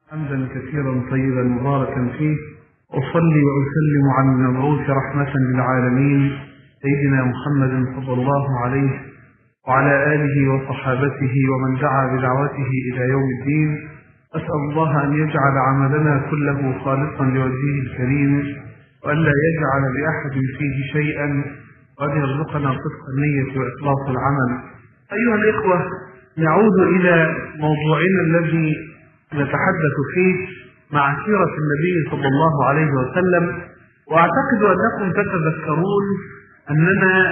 حمدا كثيرا طيبا مباركا فيه أصلي وأسلم على المبعوث رحمة للعالمين سيدنا محمد صلى الله عليه وعلى آله وصحابته ومن دعا بدعوته إلى يوم الدين أسأل الله أن يجعل عملنا كله خالصا لوجهه الكريم وألا يجعل لأحد فيه شيئا وأن يرزقنا صدق النية وإخلاص العمل أيها الإخوة نعود إلى موضوعنا الذي نتحدث فيه مع سيرة النبي صلى الله عليه وسلم وأعتقد أنكم تتذكرون أننا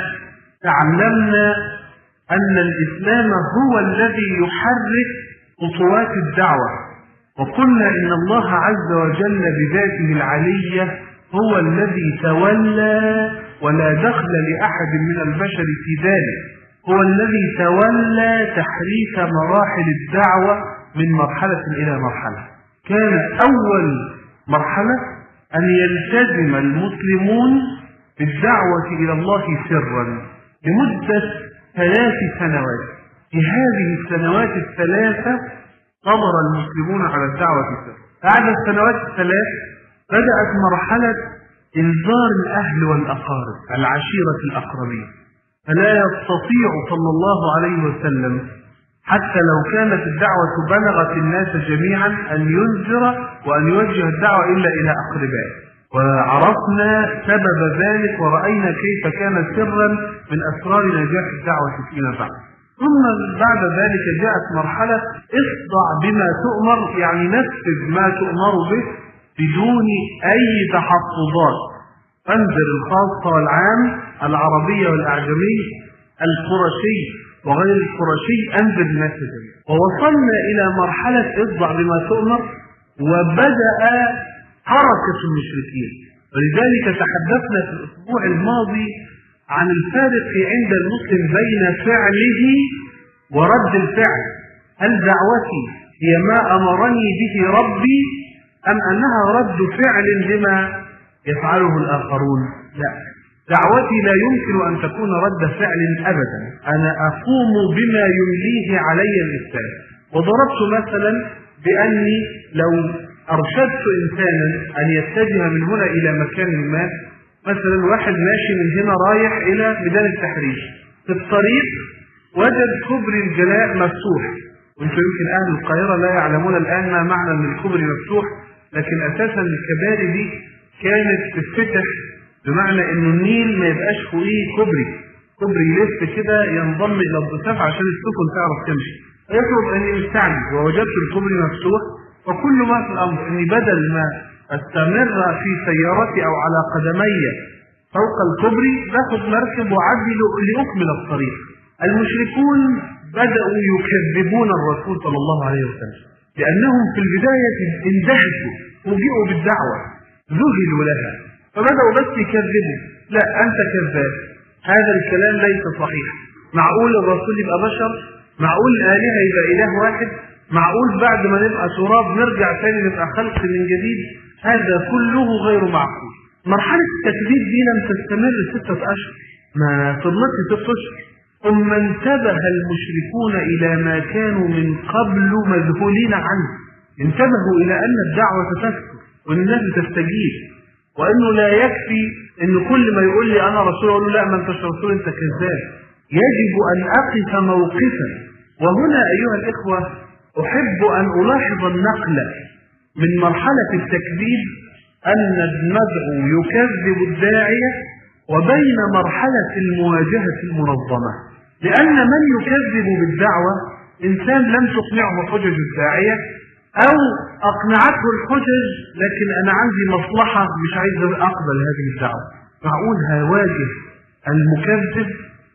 تعلمنا أن الإسلام هو الذي يحرك خطوات الدعوة وقلنا إن الله عز وجل بذاته العلية هو الذي تولى ولا دخل لأحد من البشر في ذلك هو الذي تولى تحريك مراحل الدعوة من مرحلة إلى مرحلة كان أول مرحلة أن يلتزم المسلمون بالدعوة إلى الله سرا لمدة ثلاث سنوات في هذه السنوات الثلاثة صبر المسلمون على الدعوة سرا بعد السنوات الثلاث بدأت مرحلة إنذار الأهل والأقارب العشيرة الأقربين فلا يستطيع صلى الله عليه وسلم حتى لو كانت الدعوة بلغت الناس جميعا أن ينذر وأن يوجه الدعوة إلا إلى أقربائه وعرفنا سبب ذلك ورأينا كيف كان سرا من أسرار نجاح الدعوة فيما بعد ثم بعد ذلك جاءت مرحلة اصدع بما تؤمر يعني نفذ ما تؤمر به بدون أي تحفظات انذر الخاصة والعام العربية والأعجمي القرشي وغير القرشي انذر الناس جميعا ووصلنا إلى مرحلة اصدع بما تؤمر وبدأ حركة المشركين ولذلك تحدثنا في الأسبوع الماضي عن الفارق عند المسلم بين فعله ورد الفعل هل دعوتي هي ما أمرني به ربي أم أنها رد فعل لما يفعله الآخرون لا دعوتي لا يمكن أن تكون رد فعل أبدا أنا أقوم بما يمليه علي الإسلام وضربت مثلا بأني لو أرشدت إنسانا أن يتجه من هنا إلى مكان ما مثلا واحد ماشي من هنا رايح إلى ميدان التحرير في الطريق وجد كبري الجلاء مفتوح وانتم يمكن أهل القاهرة لا يعلمون الآن ما معنى أن الكبري مفتوح لكن أساسا الكباري دي كانت تتفتح بمعنى انه النيل ما يبقاش فوقيه كوبري كوبري يلف كده ينضم الى الضفاف عشان السفن تعرف تمشي يفرض اني مستعجل ووجدت الكوبري مفتوح وكل ما في الامر اني بدل ما استمر في سيارتي او على قدمي فوق الكوبري باخد مركب واعدي لاكمل الطريق المشركون بداوا يكذبون الرسول صلى الله عليه وسلم لانهم في البدايه اندهشوا فوجئوا بالدعوه ذهلوا لها فبدأوا بس يكذبوا لا أنت كذاب هذا الكلام ليس صحيح معقول الرسول يبقى بشر معقول الآلهة يبقى إله واحد معقول بعد ما نبقى تراب نرجع تاني نبقى خلق من جديد هذا كله غير معقول مرحلة التكذيب دي لم تستمر ستة أشهر ما فضلتش ست أشهر ثم انتبه المشركون إلى ما كانوا من قبل مذهولين عنه انتبهوا إلى أن الدعوة تذكر وأن الناس تستجيب وانه لا يكفي ان كل ما يقول لي انا رسول اقول له لا ما انتش رسول انت كذاب يجب ان اقف موقفا وهنا ايها الاخوه احب ان الاحظ النقله من مرحله التكذيب ان المدعو يكذب الداعيه وبين مرحله المواجهه المنظمه لان من يكذب بالدعوه انسان لم تقنعه حجج الداعيه أو أقنعته الحجج لكن أنا عندي مصلحة مش عايز أقبل هذه الدعوة معقول هواجه المكذب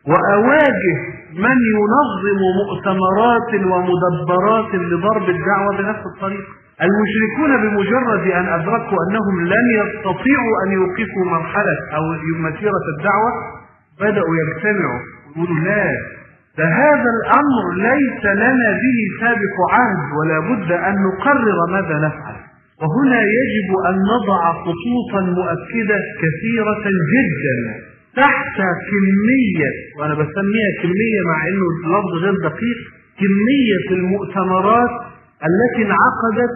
وأواجه من ينظم مؤتمرات ومدبرات لضرب الدعوة بنفس الطريقة المشركون بمجرد أن أدركوا أنهم لن يستطيعوا أن يوقفوا مرحلة أو مسيرة الدعوة بدأوا يجتمعوا يقولوا لا ده هذا الأمر ليس لنا به سابق عهد ولا بد أن نقرر ماذا نفعل وهنا يجب أن نضع خطوطا مؤكدة كثيرة جدا تحت كمية وأنا بسميها كمية مع أنه اللفظ غير دقيق كمية المؤتمرات التي انعقدت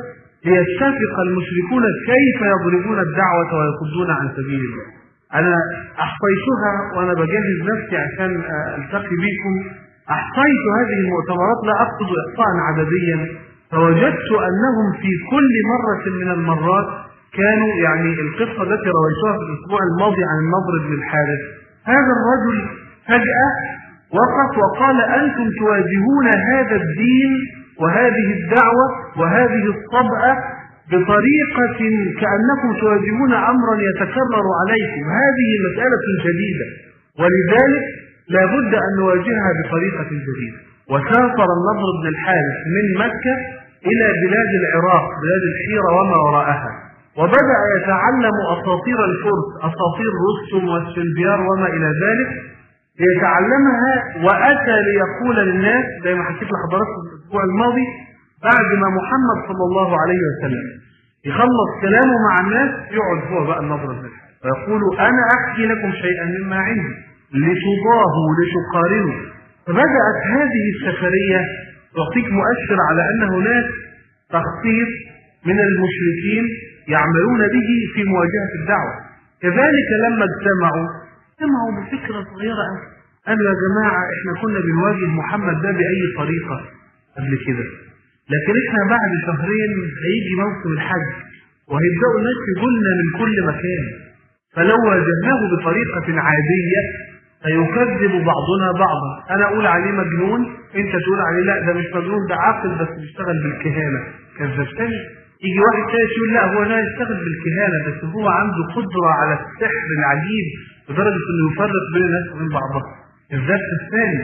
ليتفق المشركون كيف يضربون الدعوة ويصدون عن سبيل الله أنا أحصيتها وأنا بجهز نفسي عشان ألتقي بكم أحصيت هذه المؤتمرات لا أقصد إحصاء عدديا فوجدت أنهم في كل مرة من المرات كانوا يعني القصة التي رويتها في الأسبوع الماضي عن النضر بن الحارث هذا الرجل فجأة وقف وقال أنتم تواجهون هذا الدين وهذه الدعوة وهذه الطبقة بطريقة كأنكم تواجهون أمرا يتكرر عليكم هذه مسألة جديدة ولذلك لا بد أن نواجهها بطريقة جديدة وسافر النضر بن الحارث من مكة إلى بلاد العراق بلاد الحيرة وما وراءها وبدأ يتعلم أساطير الفرس أساطير رستم والسنبيار وما إلى ذلك ليتعلمها وأتى ليقول للناس زي ما حكيت لحضراتكم الأسبوع الماضي بعد ما محمد صلى الله عليه وسلم يخلص كلامه مع الناس يقعد هو بقى النظر بن فيقول أنا أحكي لكم شيئا مما عندي لتضاهوا لتقارنوا فبدأت هذه السفرية تعطيك مؤشر على أن هناك تخطيط من المشركين يعملون به في مواجهة الدعوة كذلك لما اجتمعوا اجتمعوا بفكرة صغيرة قالوا يا جماعة احنا كنا بنواجه محمد ده بأي طريقة قبل كده لكن احنا بعد شهرين هيجي موسم الحج وهيبدأوا الناس يقولنا من كل مكان فلو واجهناه بطريقة عادية فيكذب بعضنا بعضا انا اقول عليه مجنون انت تقول عليه لا ده مش مجنون ده عاقل بس بيشتغل بالكهانة كذبتني يجي واحد ثالث يقول لا هو لا يشتغل بالكهانة بس هو عنده قدرة على السحر العجيب لدرجة انه يفرق بين الناس وبين بعضها كذبت الثاني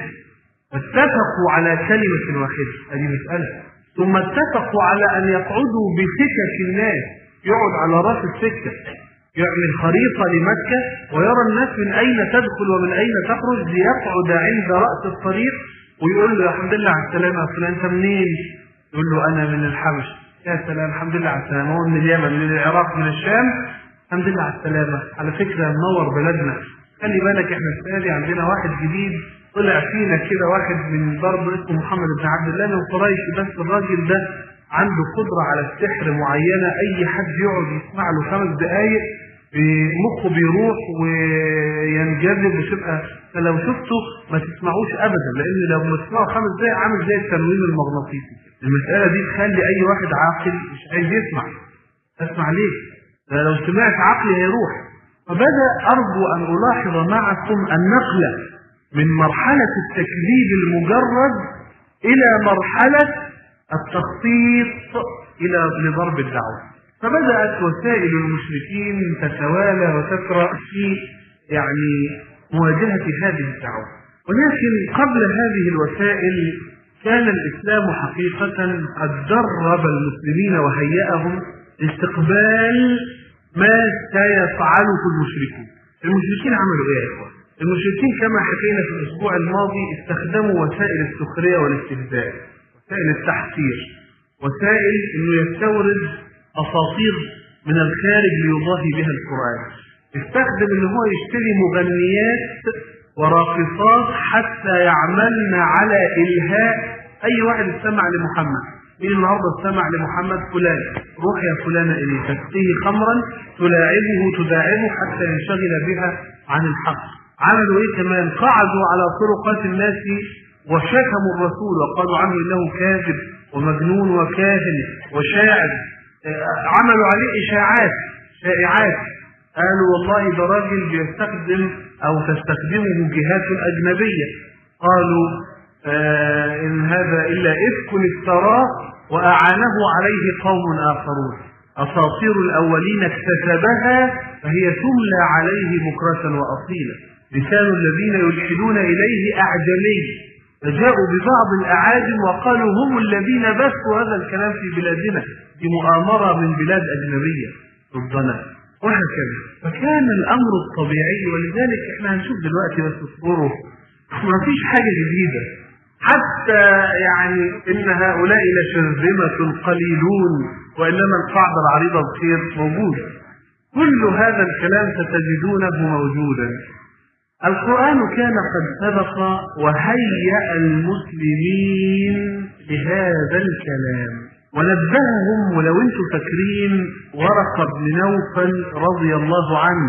اتفقوا على كلمة واحدة هذه مسألة ثم اتفقوا على ان يقعدوا بسكك الناس يقعد على راس السكة يعمل خريطة لمكة ويرى الناس من أين تدخل ومن أين تخرج ليقعد عند رأس الطريق ويقول له الحمد لله على السلامة يا فلان أنت منين؟ يقول له أنا من الحبش يا سلام الحمد لله على السلامة هو من اليمن من العراق من الشام الحمد لله على السلامة على فكرة منور بلدنا خلي بالك احنا السنة دي عندنا واحد جديد طلع فينا كده واحد من برضه اسمه محمد بن عبد الله من قريش بس الراجل ده عنده قدرة على السحر معينة أي حد يقعد يسمع له خمس دقايق مخه بيروح وينجذب وتبقى فلو شفته ما تسمعوش ابدا لان لو ما تسمعوا خمس دقايق عامل زي التنويم المغناطيسي المساله دي تخلي اي واحد عاقل مش عايز يسمع اسمع ليه ده لو سمعت عقلي هيروح فبدا ارجو ان الاحظ معكم النقله من مرحله التكذيب المجرد الى مرحله التخطيط الى لضرب الدعوه فبدأت وسائل المشركين تتوالى وتقرأ في يعني مواجهة هذه الدعوة ولكن قبل هذه الوسائل كان الإسلام حقيقة قد درب المسلمين وهيأهم لاستقبال ما سيفعله المشركون المشركين عملوا ايه يا اخوان المشركين كما حكينا في الاسبوع الماضي استخدموا وسائل السخريه والاستهزاء وسائل التحقير وسائل انه يستورد اساطير من الخارج ليضاهي بها القران استخدم ان هو يشتري مغنيات وراقصات حتى يعملن على الهاء اي واحد استمع لمحمد مين النهارده استمع لمحمد فلان روح يا فلانة إليه تسقيه خمرا تلاعبه تداعبه حتى ينشغل بها عن الحق عملوا ايه كمان قعدوا على طرقات الناس وشتموا الرسول وقالوا عنه انه كاذب ومجنون وكاهن وشاعر عملوا عليه اشاعات شائعات قالوا والله ده راجل بيستخدم او تستخدمه جهات اجنبيه قالوا آه ان هذا الا افك افتراه واعانه عليه قوم اخرون اساطير الاولين اكتسبها فهي تملى عليه بكره واصيلا لسان الذين يلحدون اليه اعجمي فجاءوا ببعض الاعاجم وقالوا هم الذين بثوا هذا الكلام في بلادنا بمؤامره من بلاد اجنبيه ضدنا وهكذا فكان الامر الطبيعي ولذلك احنا هنشوف دلوقتي بس اصبروا ما فيش حاجه جديده حتى يعني ان هؤلاء لشرذمة قليلون وانما القاعدة العريضة بخير موجود كل هذا الكلام ستجدونه موجودا القرآن كان قد سبق وهيأ المسلمين لهذا الكلام ونبههم ولو انتم فاكرين ورقة بن نوفل رضي الله عنه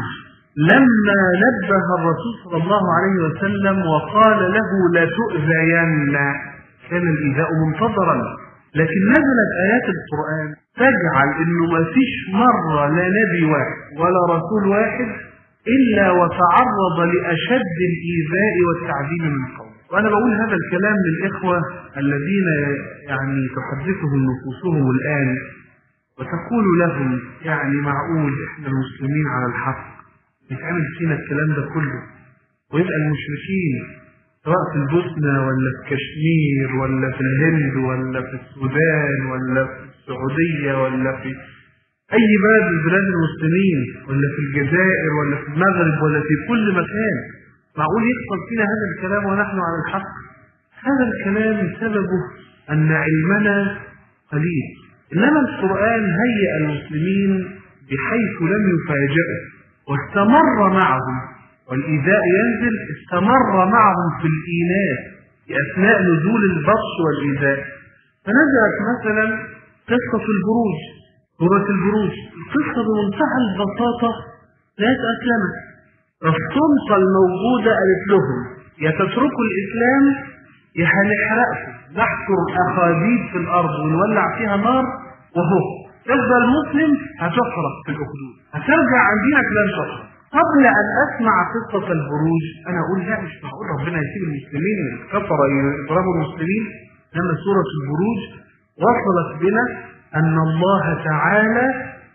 لما نبه الرسول صلى الله عليه وسلم وقال له لا تؤذين كان الإيذاء منتظرا لكن نزلت آيات القرآن تجعل إنه ما فيش مرة لا نبي واحد ولا رسول واحد إلا وتعرض لأشد الإيذاء والتعذيب من قوم وأنا بقول هذا الكلام للإخوة الذين يعني تحدثهم نفوسهم الآن وتقول لهم يعني معقول إحنا المسلمين على الحق يتعمل فينا الكلام ده كله ويبقى المشركين سواء في البوسنة ولا في كشمير ولا في الهند ولا في السودان ولا في السعودية ولا في أي بلد من بلاد المسلمين ولا في الجزائر ولا في المغرب ولا في كل مكان معقول يحصل فينا هذا الكلام ونحن على الحق هذا الكلام سببه أن علمنا قليل إنما القرآن هيأ المسلمين بحيث لم يفاجئوا واستمر معهم والإيذاء ينزل استمر معهم في الإيناس في أثناء نزول البطش والإيذاء فنزلت مثلا قصة البروج سورة البروج القصة بمنتهى البساطة لا أسلمت السلطة الموجودة قالت لهم يا تتركوا الإسلام يا هنحرقكم نحفر أخاديد في الأرض ونولع فيها نار وهو تفضل مسلم هتحرق في الأخدود هترجع عن دينك لن تحرق قبل أن أسمع قصة البروج أنا أقول لا مش معقول ربنا يسيب المسلمين كفر يضربوا المسلمين لما سورة البروج وصلت بنا أن الله تعالى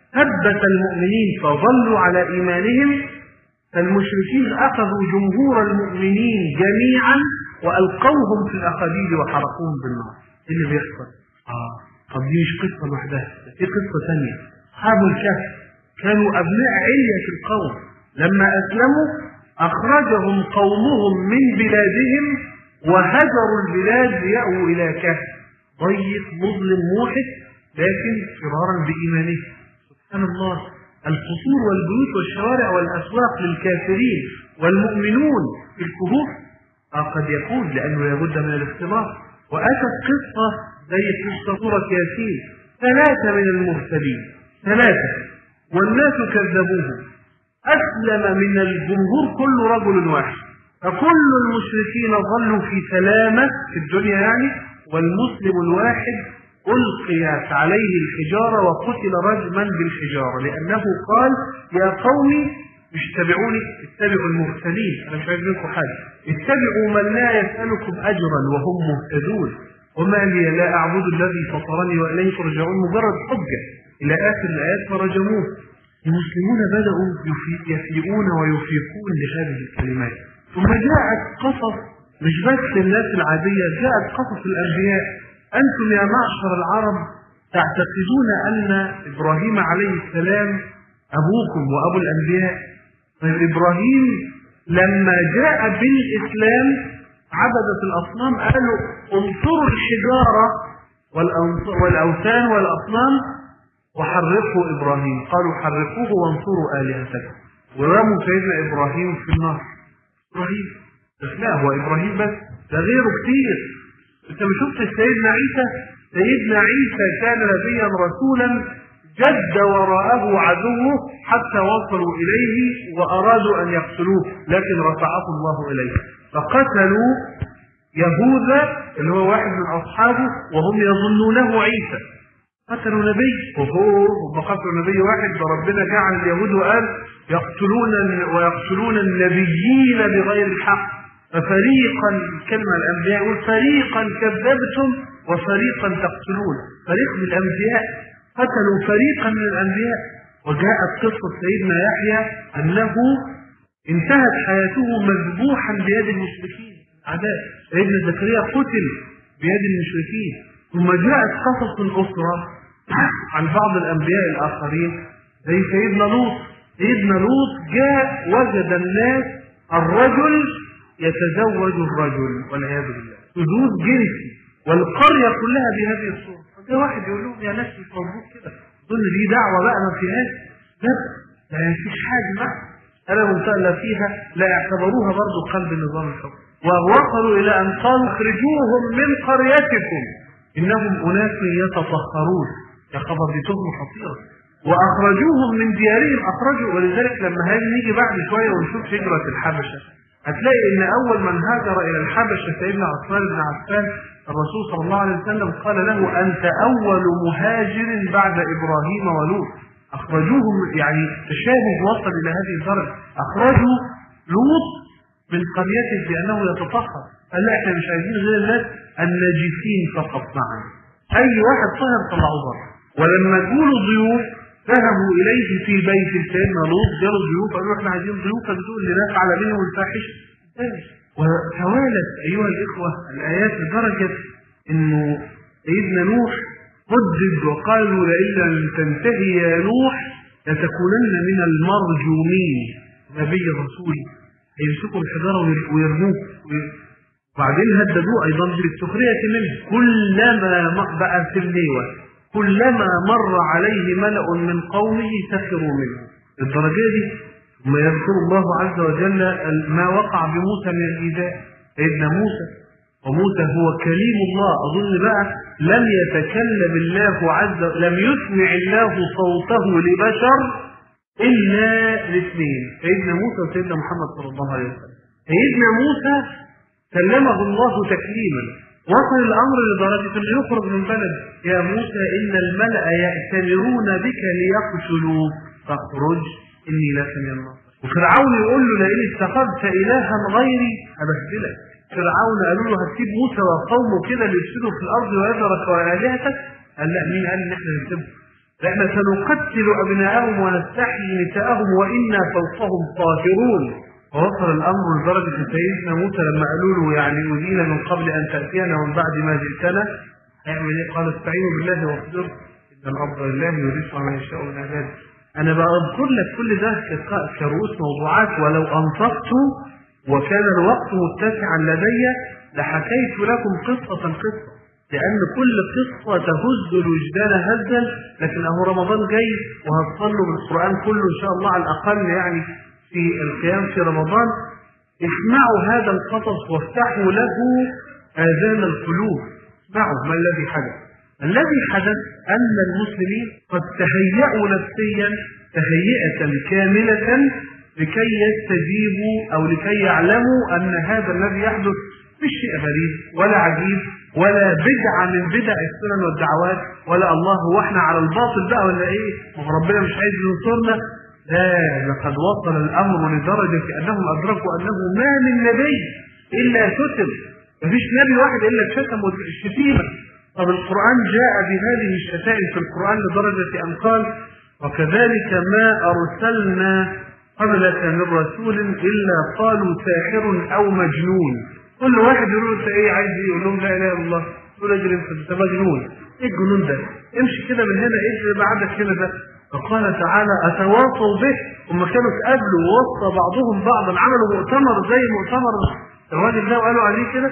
ثبت المؤمنين فظلوا على إيمانهم فالمشركين أخذوا جمهور المؤمنين جميعا وألقوهم في الأخاديد وحرقوهم بالنار إيه اللي بيحصل؟ آه طب دي مش قصة لوحدها في قصة ثانية أصحاب الكهف كانوا أبناء علية القوم لما أسلموا أخرجهم قومهم من بلادهم وهجروا البلاد ليأووا إلى كهف ضيق مظلم موحد لكن فرارا بإيمانه سبحان الله القصور والبيوت والشوارع والأسواق للكافرين والمؤمنون في الكهوف آه قد يكون لأنه لابد من الاختلاط وأتت قصة زي قصة سورة ياسين ثلاثة من المرسلين ثلاثة والناس كذبوه أسلم من الجمهور كل رجل واحد فكل المشركين ظلوا في سلامة في الدنيا يعني والمسلم الواحد ألقيت عليه الحجارة وقتل رجما بالحجارة لأنه قال يا قوم مش تبعوني اتبعوا المرسلين أنا مش عايز منكم حاجة اتبعوا من لا يسألكم أجرا وهم مهتدون وما لي لا أعبد الذي فطرني وإليه ترجعون مجرد حجة إلى آخر الآيات فرجموه المسلمون بدأوا يفيئون ويفيقون لهذه الكلمات ثم جاءت قصص مش بس الناس العادية جاءت قصص الأنبياء أنتم يا معشر العرب تعتقدون أن إبراهيم عليه السلام أبوكم وأبو الأنبياء طيب إبراهيم لما جاء بالإسلام عبدة الأصنام قالوا انصروا الحجارة والأوثان والأصنام وحرقوا إبراهيم قالوا حرقوه وانصروا آلهتكم ورموا سيدنا إبراهيم في النار إبراهيم بس لا هو إبراهيم بس ده غيره كتير انت ما شفتش سيدنا عيسى سيدنا عيسى كان نبيا رسولا جد وراءه عدوه حتى وصلوا إليه وأرادوا أن يقتلوه لكن رفعه الله إليه فقتلوا يهوذا اللي هو واحد من أصحابه وهم يظنونه عيسى قتلوا نبي وهو هم قتلوا نبي واحد فربنا جعل اليهود وقال يقتلون ويقتلون النبيين بغير الحق ففريقا كلمة الأنبياء يقول فريقا كذبتم وفريقا تقتلون فريق من الأنبياء قتلوا فريقا من الأنبياء وجاءت قصة سيدنا يحيى أنه انتهت حياته مذبوحا بيد المشركين أعداء سيدنا زكريا قتل بيد المشركين ثم جاءت قصص أخرى عن بعض الأنبياء الآخرين زي سيدنا لوط سيدنا لوط جاء وجد الناس الرجل يتزوج الرجل والعياذ بالله حدود جنسي والقرية كلها بهذه الصورة فجاء واحد يقول لهم يا ناس مش مظبوط كده ظن دي دعوة بقى ما فيهاش لا ما فيش حاجة بقى أنا منتقل فيها لا اعتبروها برضو قلب النظام الحكم ووصلوا إلى أن قالوا اخرجوهم من قريتكم إنهم أناس يتطهرون يا خبر دي تهمة خطيرة وأخرجوهم من ديارهم أخرجوا ولذلك لما هاجي نيجي بعد شوية ونشوف هجرة الحبشة هتلاقي إن أول من هاجر إلى الحبشة سيدنا عثمان بن عفان الرسول صلى الله عليه وسلم قال له أنت أول مهاجر بعد إبراهيم ولوط أخرجوهم يعني تشابه وصل إلى هذه الدرجة أخرجوا لوط من قريته بأنه يتطهر قال لا احنا مش عايزين غير الناس الناجسين فقط معا أي واحد طهر طلعوه بره ولما جولوا ضيوف ذهبوا إليه في بيت سيدنا لوط جالوا ضيوف قالوا احنا عايزين ضيوفك دول لنفعل بهم الفاحشة وتوالت أيها الإخوة الآيات لدرجة إنه سيدنا نوح هدد وقالوا لئن لم تنتهي يا نوح لتكونن من المرجومين نبي الرسول هيمسكوا الحجارة ويرموه وبعدين هددوه أيضا بالسخرية منه كلما بقى في الليوة كلما مر عليه ملأ من قومه سخروا منه الدرجة دي ثم يذكر الله عز وجل ما وقع بموسى من الإيذاء سيدنا موسى وموسى هو كليم الله أظن بقى لم يتكلم الله عز وجل لم يسمع الله صوته لبشر إلا الاثنين سيدنا موسى وسيدنا محمد صلى الله عليه وسلم سيدنا موسى كلمه الله تكليما وصل الأمر لدرجة أنه يخرج من بلد يا موسى إن الملأ يأتمرون بك ليقتلوك فاخرج إني لك من الناصر وفرعون يقول له لئن اتخذت إلها غيري أبهدلك فرعون قالوا له هتسيب موسى وقومه كده ليفسدوا في الأرض ويذرك وآلهتك قال لا مين قال إن إحنا نسيبهم احنا سنقتل أبناءهم ونستحيي نساءهم وإنا فوقهم قاهرون ووصل الأمر لدرجة سيدنا موسى لما قالوا له يعني أذينا من قبل أن تأتينا ومن بعد ما جئتنا هيعمل إيه؟ قال استعينوا بالله واصبروا إن الأرض لله يريد ما يشاء من عباده أنا بذكر لك كل ده كرؤوس موضوعات ولو أنصفت وكان الوقت متسعا لدي لحكيت لكم قصة قصة لأن كل قصة تهز الوجدان هزا لكن أهو رمضان جاي وهتصلوا بالقرآن كله إن شاء الله على الأقل يعني في القيام في رمضان اسمعوا هذا القصص وافتحوا له آذان القلوب اسمعوا ما الذي حدث الذي حدث أن المسلمين قد تهيأوا نفسيا تهيئة كاملة لكي يستجيبوا أو لكي يعلموا أن هذا الذي يحدث مش شيء غريب ولا عجيب ولا بدعة من بدع السنن والدعوات ولا الله هو احنا على الباطل بقى ولا ايه وربنا مش عايز ينصرنا لا لقد وصل الامر لدرجة انهم ادركوا انه ما من نبي الا شتم مفيش نبي واحد الا شتم الشتيمة طب القرآن جاء بهذه الشتائم في القرآن لدرجة ان قال وكذلك ما ارسلنا قبلك من رسول الا قالوا ساحر او مجنون كل واحد يقول له انت ايه عايز ايه يقول لهم لا اله الا الله يقول اجري انت مجنون ايه الجنون ده امشي كده من هنا ايه اللي بعدك هنا ده فقال تعالى اتواصوا به هم كانوا اتقابلوا ووصى بعضهم بعضا عملوا مؤتمر زي مؤتمر الراجل ده وقالوا عليه كده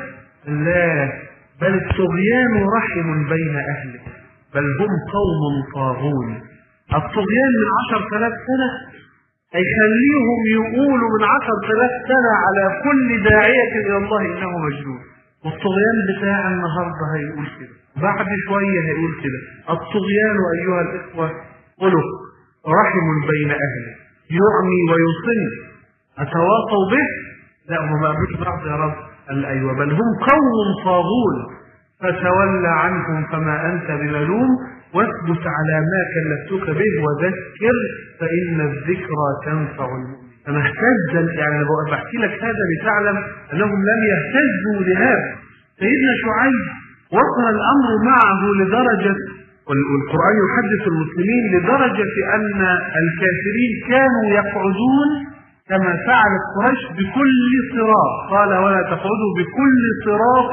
لا بل الطغيان رحم بين اهله بل هم قوم طاغون الطغيان من عشر ثلاث سنة هيخليهم يقولوا من عشر ثلاث سنة على كل داعية إلى الله إنه مجنون والطغيان بتاع النهاردة هيقول كده بعد شوية هيقول كده الطغيان أيها الإخوة خلق رحم بين أهله يعمي ويصل أتواصوا به لا هم ما قالوش بعض يا رب قال أيوة بل هم قوم طاغون فتولى عنهم فما أنت بملوم واثبت على ما كلفتك به وذكر فإن الذكرى تنفع المؤمن فما اهتز يعني أنا بحكي لك هذا لتعلم أنهم لم يهتزوا لهذا سيدنا شعيب وصل الأمر معه لدرجة والقرآن يحدث المسلمين لدرجة أن الكافرين كانوا يقعدون كما فعلت قريش بكل صراط قال ولا تقعدوا بكل صراط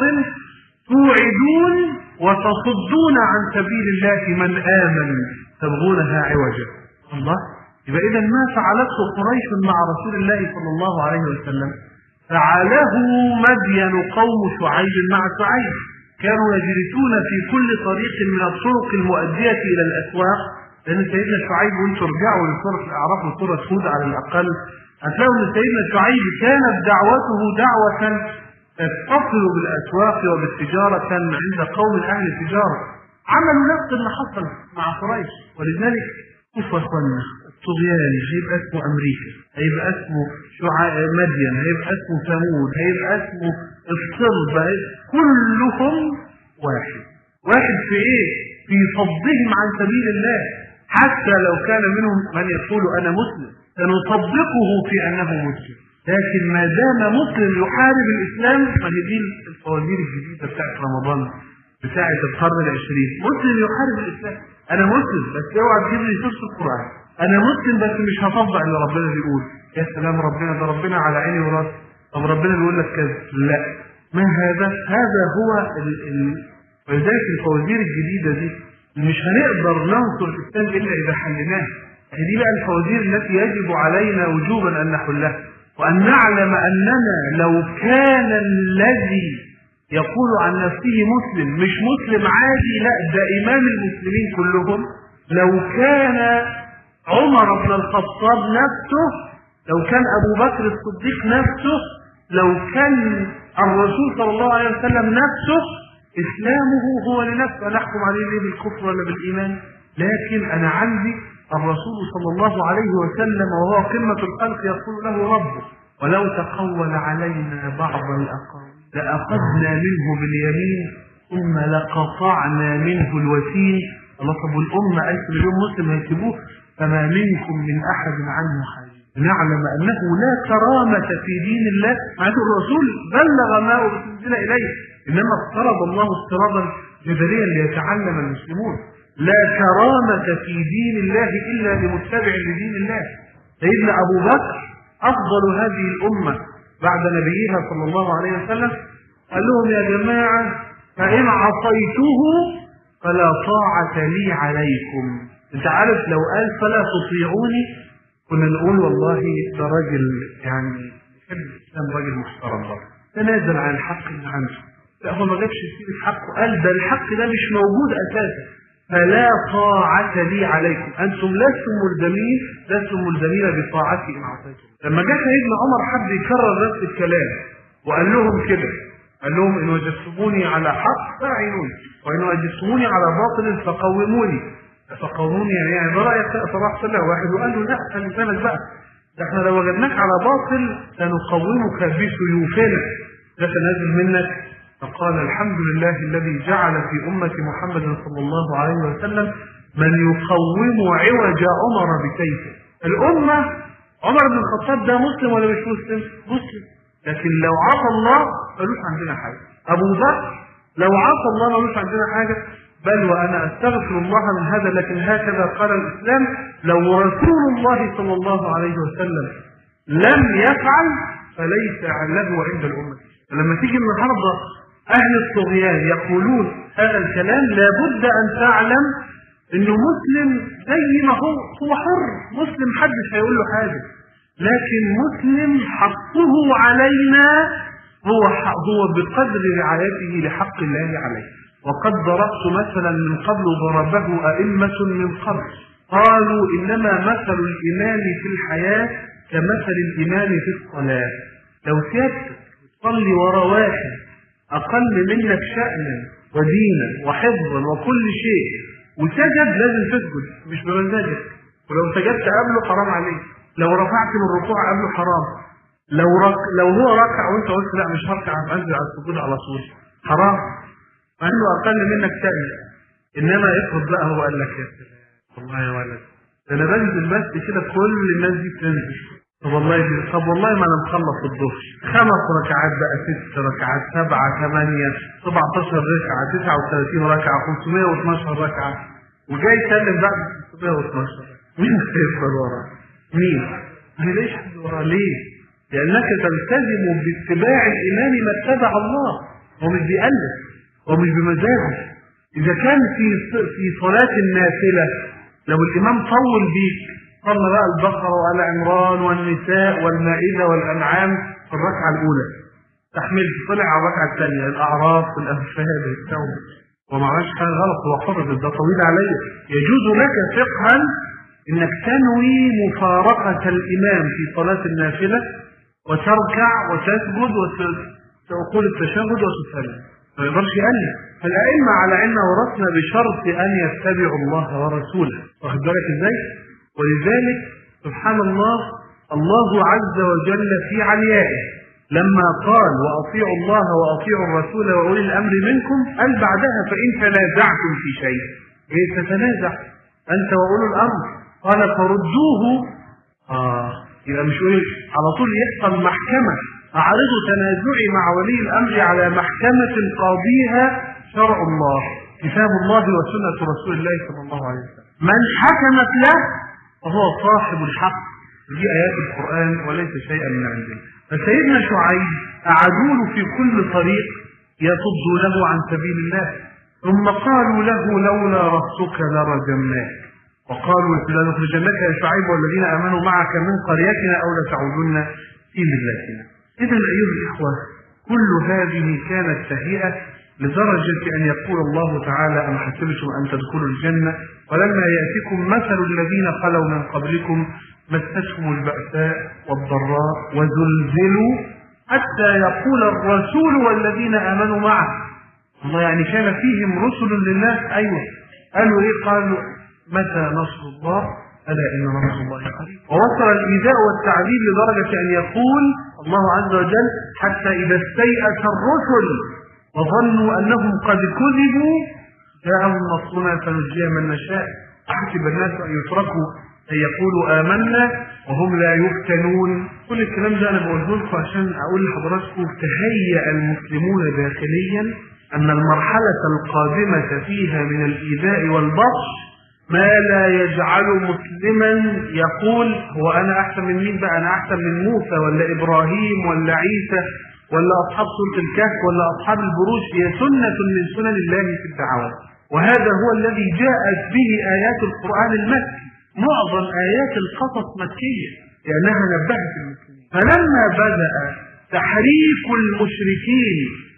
توعدون وتصدون عن سبيل الله من آمن تبغونها عوجا الله يبقى إذا ما فعلته قريش مع رسول الله صلى الله عليه وسلم فعله مدين قوم شعيب مع شعيب كانوا يجلسون في كل طريق من الطرق المؤدية إلى الأسواق لأن سيدنا شعيب وانتم ارجعوا لسورة الأعراف وسورة هود على الأقل هتلاقوا أن سيدنا شعيب كانت دعوته دعوة اتصلوا بالاسواق وبالتجاره كان عند قوم اهل التجاره عملوا نفس اللي حصل مع قريش ولذلك شوفوا يا اخوانا الطغيان هيبقى اسمه امريكا هيبقى اسمه شعاع مدين هيبقى اسمه ثمود هيبقى اسمه الصلب هيبقى كلهم واحد واحد في ايه في صدهم عن سبيل الله حتى لو كان منهم من يقول انا مسلم سنصدقه في انه مسلم لكن ما دام مسلم يحارب الاسلام فهي دي الفوازير الجديده بتاعت رمضان بتاعت القرن العشرين مسلم يحارب الاسلام انا مسلم بس اوعى تجيب لي سوره القران انا مسلم بس مش هطبق اللي ربنا بيقول يا سلام ربنا ده ربنا على عيني وراسي طب ربنا بيقول لك كذا لا ما هذا هذا هو ال... ال... ولذلك الفوازير الجديده دي مش هنقدر ننصر الاسلام الا اذا حليناها يعني دي بقى الفوازير التي يجب علينا وجوبا ان نحلها وان نعلم اننا لو كان الذي يقول عن نفسه مسلم مش مسلم عادي لا ده امام المسلمين كلهم لو كان عمر بن الخطاب نفسه لو كان ابو بكر الصديق نفسه لو كان الرسول صلى الله عليه وسلم نفسه اسلامه هو لنفسه نحكم عليه ليه بالكفر ولا بالايمان لكن انا عندي الرسول صلى الله عليه وسلم وهو قمه الخلق يقول له ربه ولو تقول علينا بعض الاقاويل لاخذنا منه باليمين ثم لقطعنا منه الوتين الله طب والامه 1000 مليون مسلم هيسيبوه فما منكم من احد عنه حاجز نعلم انه لا كرامه في دين الله مع ان الرسول بلغ ما انزل اليه انما افترض الله افتراضا جدليا ليتعلم المسلمون لا كرامه في دين الله الا لمتبع لدين الله سيدنا ابو بكر افضل هذه الامه بعد نبيها صلى الله عليه وسلم قال لهم يا جماعه فان عصيته فلا طاعه لي عليكم انت عارف لو قال فلا تطيعوني كنا نقول والله ده راجل يعني يحب الاسلام راجل محترم برضه تنازل عن الحق اللي عنده لا هو ما جابش سيره حقه قال ده الحق ده مش موجود اساسا فلا طاعة لي عليكم أنتم لستم ملزمين لستم ملزمين بطاعتي إن عصيتم لما جاء سيدنا عمر حب يكرر نفس الكلام وقال لهم كده قال لهم إن وجدتموني على حق فاعينوني وإن وجدتموني على باطل فقوموني فقوموني يعني يعني برأيك صلاح صلى واحد وقال له لا خلي بالك بقى ده احنا لو وجدناك على باطل سنقومك بسيوفنا ده نازل منك فقال الحمد لله الذي جعل في أمة محمد صلى الله عليه وسلم من يقوم عوج عمر بسيفه الأمة عمر بن الخطاب ده مسلم ولا مش مسلم؟ مسلم لكن لو عصى الله ملوش عندنا حاجة أبو بكر لو عصى الله ملوش عندنا حاجة بل وأنا أستغفر الله من هذا لكن هكذا قال الإسلام لو رسول الله صلى الله عليه وسلم لم يفعل فليس له عند الأمة فلما تيجي النهارده أهل الطغيان يقولون هذا الكلام لابد أن تعلم إنه مسلم زي ما هو هو حر مسلم محدش هيقول له حاجة لكن مسلم حقه علينا هو هو بقدر رعايته لحق الله عليه وقد ضربت مثلا من قبل ضربه أئمة من قبل قالوا إنما مثل الإمام في الحياة كمثل الإمام في الصلاة لو سيادتك تصلي ورا واحد أقل منك شأنا ودينا وحفظا وكل شيء وسجد لازم تسجد مش بمزاجك ولو سجدت قبله حرام عليك لو رفعت من الركوع قبله حرام لو رك... لو هو ركع وانت قلت لا مش هركع انزل على السجود على طول حرام مع انه اقل منك شأن انما افرض بقى هو قال لك يا سلام والله يا ولد ده انا بنزل بس كده كل الناس دي بتنزل طب والله دي طب والله ما انا مخلص الظهر خمس ركعات بقى ست ركعات سبعة ثمانية 17 ركعة 39 ركعة 512 ركعة وجاي يسلم بعد 612 مين هيفضل وراه؟ مين؟ ما ليش حد وراه ليه؟ لأنك تلتزم باتباع الإمام ما اتبع الله هو مش بيألف هو مش بمزاجه إذا كان في في صلاة النافلة لو الإمام طول بيك صلى بقى البقرة وآل عمران والنساء والمائدة والأنعام في الركعة الأولى تحملت طلع على الركعة الثانية الأعراف والأنفال والتوبة وما عملش حاجة غلط هو حفظ ده طويل عليا يجوز لك فقها انك تنوي مفارقة الإمام في صلاة النافلة وتركع وتسجد وت... سأقول التشهد وتسلم ما يقدرش يقلل فالأئمة على أن ورثنا بشرط أن يتبعوا الله ورسوله واخد بالك إزاي؟ ولذلك سبحان الله الله عز وجل في عليائه لما قال وأطيعوا الله وأطيعوا الرسول وأولي الأمر منكم قال بعدها فإن تنازعتم في شيء إيه تتنازع أنت وأولو الأمر قال فردوه آه يبقى مش يقول على طول يحصل محكمة أعرض تنازعي مع ولي الأمر على محكمة قاضيها شرع الله كتاب الله وسنة رسول الله صلى الله عليه وسلم من حكمت له فهو صاحب الحق دي آيات القرآن وليس شيئا من عندنا فسيدنا شعيب أعادوا في كل طريق يصدونه عن سبيل الله ثم قالوا له لولا رهتك لرجمناك وقالوا لنخرجنك يا شعيب والذين امنوا معك من قريتنا او لتعودن في ملتنا. اذا ايها الاخوه كل هذه كانت تهيئه لدرجه ان يقول الله تعالى ام حسبتم ان تدخلوا الجنه ولما ياتكم مثل الذين خلوا من قبلكم مستهم الباساء والضراء وزلزلوا حتى يقول الرسول والذين امنوا معه الله يعني كان فيهم رسل للناس ايوه قالوا ايه قالوا متى نصر الله الا ان نصر الله قريب ووصل الايذاء والتعذيب لدرجه ان يقول الله عز وجل حتى اذا استيأس الرسل وظنوا انهم قد كذبوا جاءهم نصرنا فنجي من نشاء احسب الناس ان يتركوا ان يقولوا امنا وهم لا يفتنون كل الكلام ده انا بقوله لكم عشان اقول لحضراتكم تهيأ المسلمون داخليا أن المرحلة القادمة فيها من الإيذاء والبطش ما لا يجعل مسلما يقول هو أنا أحسن من مين بقى أنا أحسن من موسى ولا إبراهيم ولا عيسى ولا أصحاب سورة الكهف ولا أصحاب البروج هي سنة من سنن الله في الدعوات وهذا هو الذي جاءت به آيات القرآن المكي معظم آيات القصص مكية لأنها نبهت المسلمين فلما بدأ تحريك المشركين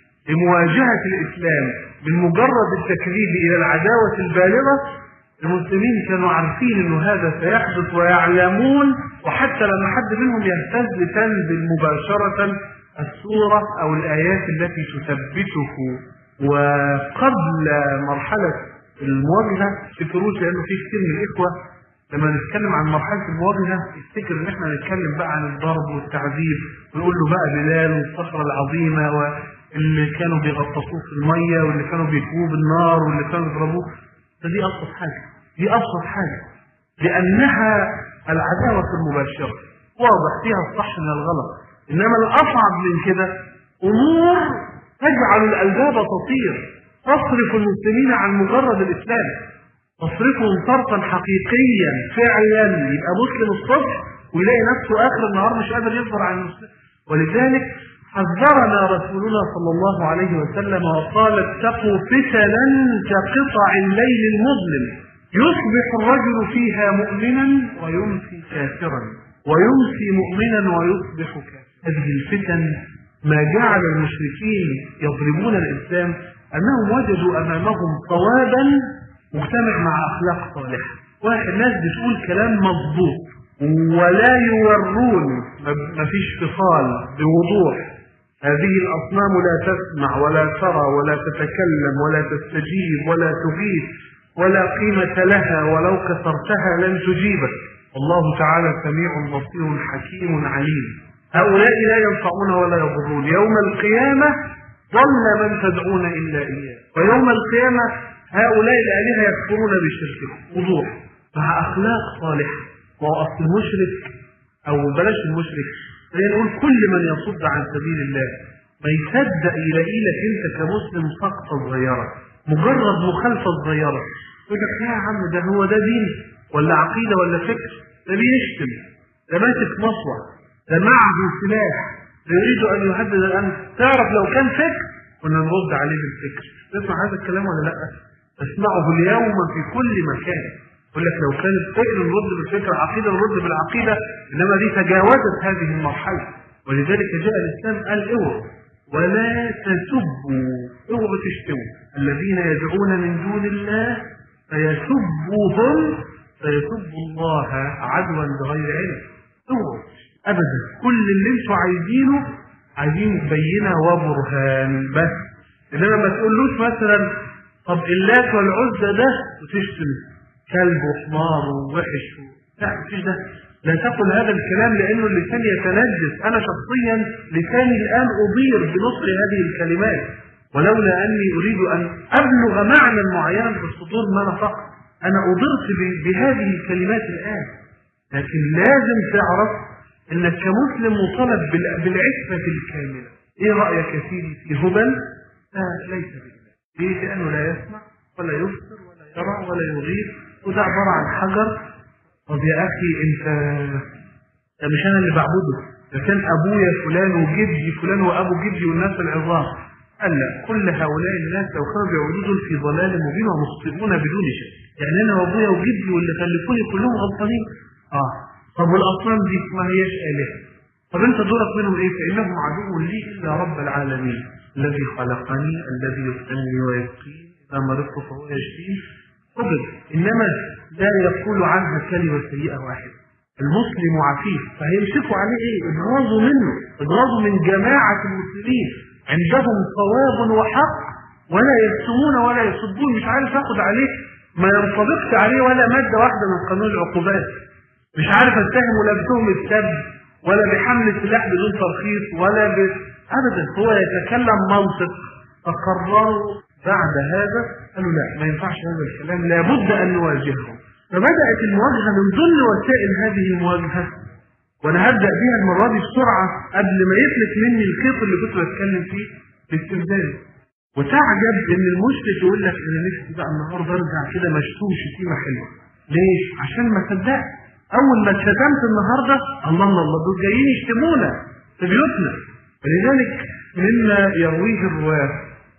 لمواجهة الإسلام من مجرد التكذيب إلى العداوة البالغة المسلمين كانوا عارفين أنه هذا سيحدث ويعلمون وحتى لما حد منهم يهتز تنزل مباشرة السورة أو الآيات التي تثبته وقبل مرحلة المواجهة تفكروش لأنه في كثير من الإخوة لما نتكلم عن مرحلة المواجهة يفتكر إن إحنا نتكلم بقى عن الضرب والتعذيب ونقول له بقى بلال والصخرة العظيمة و... اللي كانوا بيغطسوه في الميه واللي كانوا بيكوه بالنار واللي كانوا يضربوه فدي ابسط حاجه دي ابسط حاجه لانها العداوه المباشره واضح فيها الصح من الغلط انما الاصعب من كده امور تجعل الالباب تطير تصرف المسلمين عن مجرد الاسلام تصرفهم صرفا حقيقيا فعلا يبقى مسلم الصبح ويلاقي نفسه اخر النهار مش قادر يصبر عن المسلم ولذلك حذرنا رسولنا صلى الله عليه وسلم وقال اتقوا فتنا كقطع الليل المظلم يصبح الرجل فيها مؤمنا ويمسي كافرا ويمسي مؤمنا ويصبح كافرا هذه الفتن ما جعل المشركين يضربون الاسلام انهم وجدوا امامهم صوابا مجتمع مع اخلاق صالحه واحد ناس بتقول كلام مضبوط ولا يورون مفيش فصال بوضوح هذه الأصنام لا تسمع ولا ترى ولا تتكلم ولا تستجيب ولا تغيث ولا قيمة لها ولو كسرتها لن تجيبك الله تعالى سميع بصير حكيم عليم هؤلاء لا ينفعون ولا يضرون يوم القيامة ضل من تدعون إلا إياه ويوم القيامة هؤلاء الآلهة يكفرون بشركهم وضوح مع أخلاق صالحة وأصل المشرك أو بلاش المشرك خلينا نقول كل من يصد عن سبيل الله ما يصدق يلاقي لك انت كمسلم سقطه صغيره مجرد مخالفه صغيره يقول لك يا عم ده هو ده دين ولا عقيده ولا فكر ده بيشتم ده ماسك مصوع ده معه سلاح ده يريد ان يهدد الامن تعرف لو كان فكر كنا نرد عليه بالفكر تسمع هذا الكلام ولا لا؟ تسمعه اليوم في كل مكان يقول لك لو كان الفكر نرد بالفكر العقيده نرد بالعقيده انما دي تجاوزت هذه المرحله ولذلك جاء الاسلام قال اوعوا ولا تسبوا اوعوا تشتموا الذين يدعون من دون الله فيسبوهم فيسبوا الله عدوا بغير علم اوعوا ابدا كل اللي انتوا عايزينه عايزين بينة وبرهان بس انما ما تقولوش مثلا طب اللات والعزى ده وتشتم كلب وحمار ووحش و... لا مفيش ده لا تقل هذا الكلام لانه اللسان يتنجس انا شخصيا لساني الان اضير بنصر هذه الكلمات ولولا اني اريد ان ابلغ معنى معينا في الصدور ما نطقت انا اضرت ب- بهذه الكلمات الان لكن لازم تعرف انك كمسلم مطالب بال- بالعفه الكامله ايه رايك يا سيدي في هبل آه ليس بالله ليه لانه لا يسمع ولا يبصر ولا يرى ولا يغير وده عباره عن حجر طب يا اخي انت ده مش انا اللي بعبده ده كان ابويا فلان وجدي فلان وابو جدي والناس العظام قال لا كل هؤلاء الناس لو كانوا بيعبدون في ضلال مبين ومخطئون بدون شيء يعني انا وابويا وجدي واللي خلفوني كلهم غلطانين اه طب والاصنام دي ما هياش الهه طب انت دورك منهم ايه فانهم عدو لي الا رب العالمين الذي خلقني الذي يطعمني ويسقيني اذا مرضت فهو يشفيني قبل انما لا يقول عنها كلمه سيئه واحده المسلم عفيف فهيمسكوا عليه ايه اغراضوا منه اغراضوا من جماعه المسلمين عندهم صواب وحق ولا يكتمون ولا يصدون مش عارف اخد عليه ما ينطبقش عليه ولا ماده واحده من قانون العقوبات مش عارف اتهم ولا بتهم السب ولا بحمل السلاح بدون ترخيص ولا ب... ابدا هو يتكلم منطق فقرروا بعد هذا قالوا لا ما ينفعش هذا الكلام لابد ان نواجهه فبدات المواجهه من ضمن وسائل هذه المواجهه وانا هبدا بيها المره دي بسرعه قبل ما يفلت مني الخيط اللي كنت بتكلم فيه باستبداله وتعجب ان المشرك يقول لك انا نفسي بقى النهارده ارجع كده مشتوم شتيمه حلوه ليش؟ عشان ما صدقت اول ما اتشتمت النهارده الله الله الله دول جايين يشتمونا في بيوتنا ولذلك مما يرويه الرواه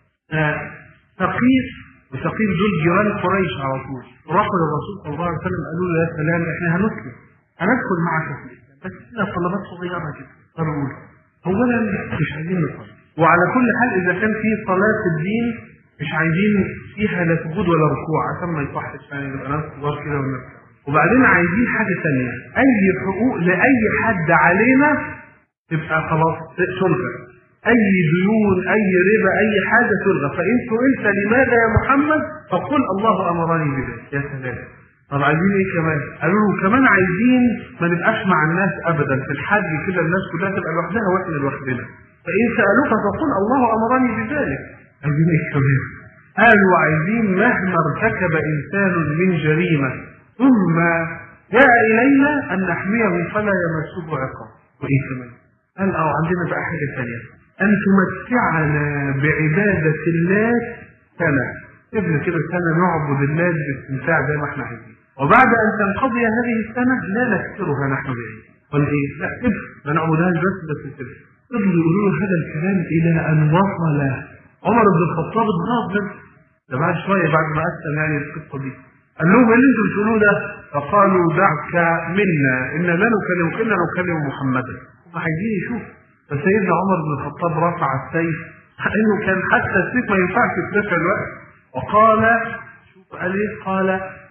آه، ثقيف وثقيف دول جيران قريش على طول راحوا للرسول صلى الله عليه وسلم قالوا له يا سلام احنا هنسلم هندخل معك في الاسلام بس لنا طلبات صغيره كده قالوا قول. اولا مش عايزين نصلي وعلى كل حال اذا كان في صلاه الدين مش عايزين فيها لا سجود ولا ركوع عشان ما يصحش يعني نبقى ناس كبار كده ونرجع وبعدين عايزين حاجه ثانيه اي حقوق لاي حد علينا تبقى خلاص تلغى اي ديون اي ربا اي حاجه تلغى فان سئلت لماذا يا محمد فقل الله امرني بذلك يا سلام طب عايزين ايه كمان؟ قالوا له كمان عايزين ما نبقاش مع الناس ابدا في الحج كده الناس كلها تبقى لوحدها واحنا لوحدنا. فان سالوك فقل الله امرني بذلك. عايزين ايه كمان؟ قالوا عايزين مهما ارتكب انسان من جريمه ثم جاء الينا ان نحميه فلا يمسه عقاب. وايه كمان؟ قال اه عندنا بقى حاجه ثانيه ان تمتعنا بعباده الله سنه. ابن كده سنه نعبد الله باستمتاع زي ما احنا عايزين. وبعد ان تنقضي هذه السنه لا نكسرها نحن بعيد. قال ايه؟ لا ابن ما نعبدهاش بس بس ابن. فضلوا يقولوا له هذا الكلام الى ان وصل عمر بن الخطاب اتغاظ ده بعد شويه بعد ما اسلم يعني القصه دي. قال لهم ايه اللي انتم بتقولوه ده؟ فقالوا دعك منا ان لا نكلم الا نكلم محمدا. هم عايزين يشوفوا. فسيدنا عمر بن الخطاب رفع السيف انه كان حتى السيف ما ينفعش يترفع الوقت وقال شوف قال ايه؟ قال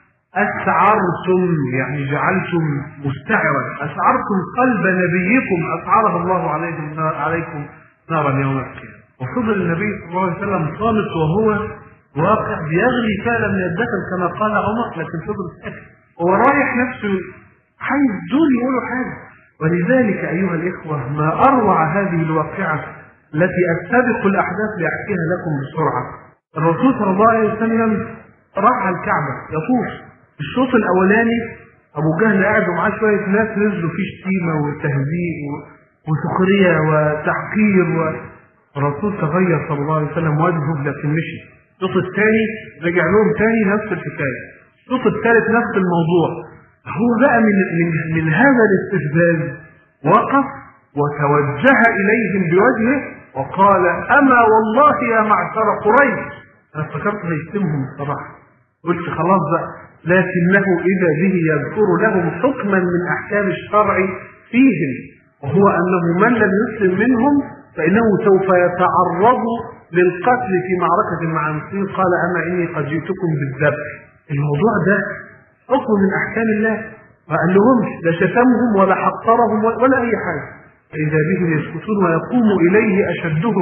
أسعرتم يعني جعلتم مستعرا أسعرتم قلب نبيكم أسعره الله عليكم نار عليكم نارا يوم القيامة وفضل النبي صلى الله عليه وسلم صامت وهو واقع بيغلي فعلا من الدخل كما قال عمر لكن فضل ساكت هو رايح نفسه عايز دول يقولوا حاجة ولذلك أيها الإخوة ما أروع هذه الواقعة التي أستبق الأحداث لأحكيها لكم بسرعة الرسول صلى الله عليه وسلم راح على الكعبة يطوف الشوط الاولاني ابو جهل قاعد ومعاه شويه ناس نزلوا فيه شتيمه وتهزيء و- وسخريه وتحقير و... الرسول تغير صلى الله عليه وسلم وجهه لكن مشي الشوط الثاني رجع لهم تاني نفس الحكايه الشوط الثالث نفس الموضوع هو بقى من من من هذا الاستفزاز وقف وتوجه اليهم بوجهه وقال اما والله يا معشر قريش انا افتكرت هيشتمهم الصراحه قلت خلاص بقى لكنه إذا به يذكر لهم حكما من أحكام الشرع فيهم وهو أنه من لم يسلم منهم فإنه سوف يتعرض للقتل في معركة مع المسلمين قال أما إني قد جئتكم بالذبح الموضوع ده حكم من أحكام الله ما قال لهمش لا شتمهم ولا حقرهم ولا أي حاجة فإذا بهم يسكتون ويقوم إليه أشدهم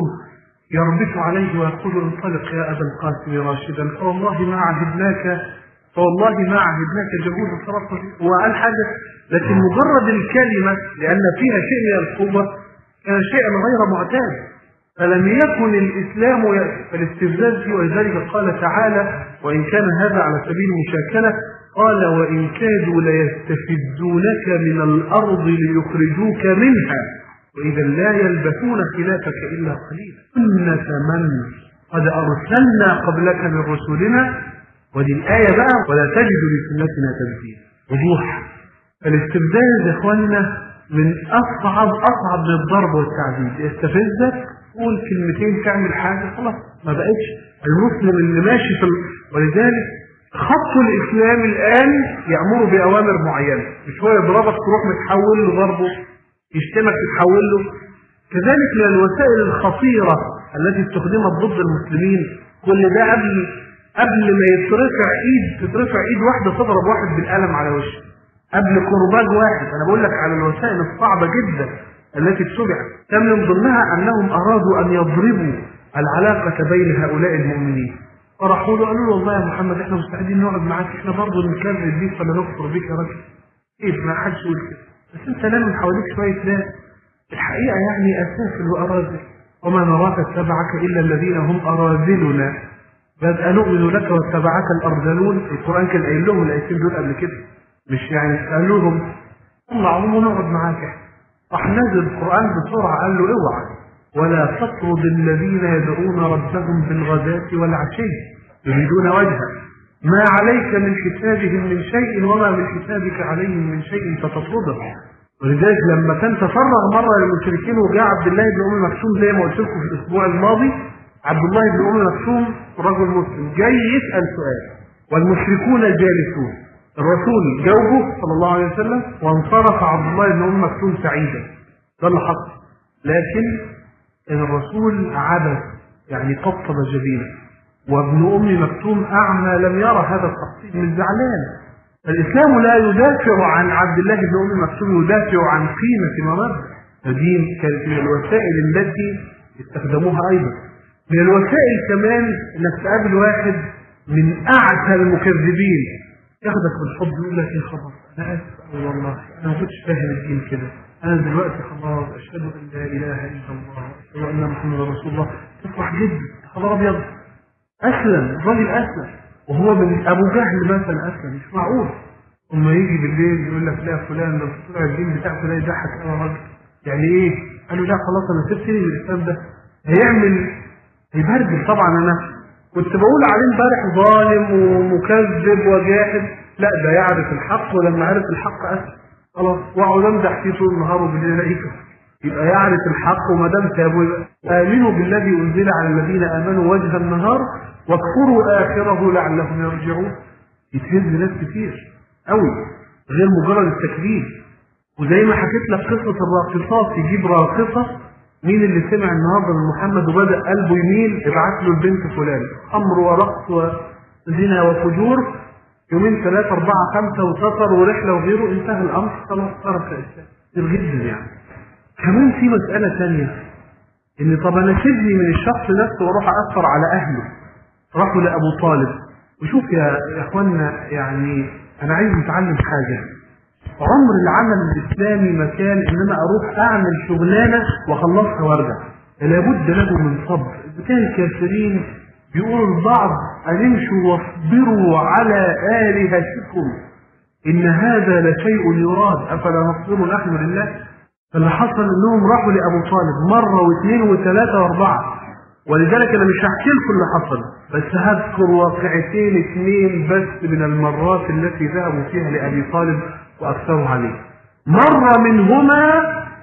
يربط عليه ويقول انطلق يا أبا القاسم راشدا فوالله ما عهدناك فوالله ما عهدناك جهود صرفت وقال حاجة لكن مجرد الكلمة لأن فيها شيء من القوة كان شيئا غير معتاد فلم يكن الإسلام الاستفزاز فيه ولذلك قال تعالى وإن كان هذا على سبيل المشاكلة قال وإن كادوا ليستفزونك من الأرض ليخرجوك منها وإذا لا يلبثون خلافك إلا قليلا سنة من قد أرسلنا قبلك من رسلنا ودي الآية بقى ولا تجد لسنتنا تبديلا وضوح فالاستبدال يا إخواننا من أصعب أصعب من الضرب والتعذيب يستفزك قول كلمتين تعمل حاجة خلاص ما بقتش المسلم اللي ماشي في ال... ولذلك خط الإسلام الآن يأمر بأوامر معينة مش هو يضربك تروح متحول له ضربه يشتمك تتحول له كذلك من الوسائل الخطيرة التي استخدمت ضد المسلمين كل ده قبل قبل ما يترفع ايد تترفع ايد واحده تضرب واحد بالقلم على وشه قبل كرباج واحد انا بقول لك على الوسائل الصعبه جدا التي اتبعت كان من ضمنها انهم ارادوا ان يضربوا العلاقه بين هؤلاء المؤمنين فراحوا له قالوا له والله يا محمد احنا مستعدين نقعد معاك احنا برضه نكذب بيك ولا نكفر بيك يا راجل ايه ما حدش يقول كده بس انت لازم حواليك شويه ناس الحقيقه يعني اسافل واراذل وما نراك اتبعك الا الذين هم اراذلنا بدأ نؤمن لك واتبعك الارذلون القران كان قايل لهم الايتين دول قبل كده مش يعني قال لهم طلعوا ونقعد معاك احنا راح نزل القران بسرعه قال له اوعى ولا تطرد الذين يدعون ربهم بالغداة والعشي يريدون وجهه ما عليك من حسابهم من شيء وما من حسابك عليهم من شيء فتطردهم ولذلك لما كان تفرغ مرة للمشركين وجاء عبد الله بن أم مكتوم زي ما قلت لكم في الأسبوع الماضي عبد الله بن أم مكتوم رجل مسلم جاي يسأل سؤال والمشركون جالسون الرسول جاوبه صلى الله عليه وسلم وانصرف عبد الله بن أم مكتوم سعيدا ده اللي حصل لكن ان الرسول عبث يعني قطب جبينه وابن ام مكتوم اعمى لم يرى هذا التقطيب من زعلان الاسلام لا يدافع عن عبد الله بن ام مكتوم يدافع عن قيمه ممد فدي كانت من الوسائل التي استخدموها ايضا من الوسائل كمان انك تقابل واحد من اعتى المكذبين ياخدك بالحب يقول لك يا خبر انا اسف أوي والله انا ما كنتش فاهم الدين كده انا دلوقتي خلاص اشهد ان لا اله الا الله واشهد ان محمدا رسول الله تفرح جدا خبر ابيض اسلم الراجل اسلم وهو من ابو جهل مثلا اسلم مش معقول ثم يجي بالليل يقول لك لا فلان ده طلع الدين بتاعك ده يضحك انا راجل يعني ايه؟ قال له لا خلاص انا سبت لي الاسلام ده هيعمل هيبرجل طبعا انا كنت بقول عليه امبارح ظالم ومكذب وجاحد لا ده يعرف الحق ولما عرف الحق اسلم خلاص واقعد امدح فيه طول النهار وبالليل الاقيه يبقى يعرف الحق وما دام سابه امنوا بالذي انزل على الذين امنوا وجه النهار واكفروا اخره لعلهم يرجعون يتهز ناس كتير قوي غير مجرد التكذيب وزي ما حكيت لك قصه الراقصات يجيب راقصه مين اللي سمع النهارده من محمد وبدا قلبه يميل ابعت له البنت فلان خمر ورقص وزنا وفجور يومين ثلاثة أربعة خمسة وسفر ورحلة وغيره انتهى الأمر خلاص ترك الإسلام كتير جدا يعني كمان في مسألة ثانية إن طب أنا سيبني من الشخص نفسه وأروح أثر على أهله راحوا لأبو طالب وشوف يا يا إخوانا يعني أنا عايز نتعلم حاجة عمر العمل الإسلامي ما كان إن أنا أروح أعمل شغلانة وأخلصها وأرجع لابد له من صبر إذا كان الكافرين بيقول البعض أن امشوا واصبروا على آلهتكم إن هذا لشيء يراد أفلا نصبر نحن لله فاللي حصل إنهم راحوا لأبو طالب مرة واثنين وثلاثة وأربعة ولذلك أنا مش هحكي لكم اللي حصل بس هذكر واقعتين اثنين بس من المرات التي ذهبوا فيها لأبي طالب وأكثروا عليه مرة منهما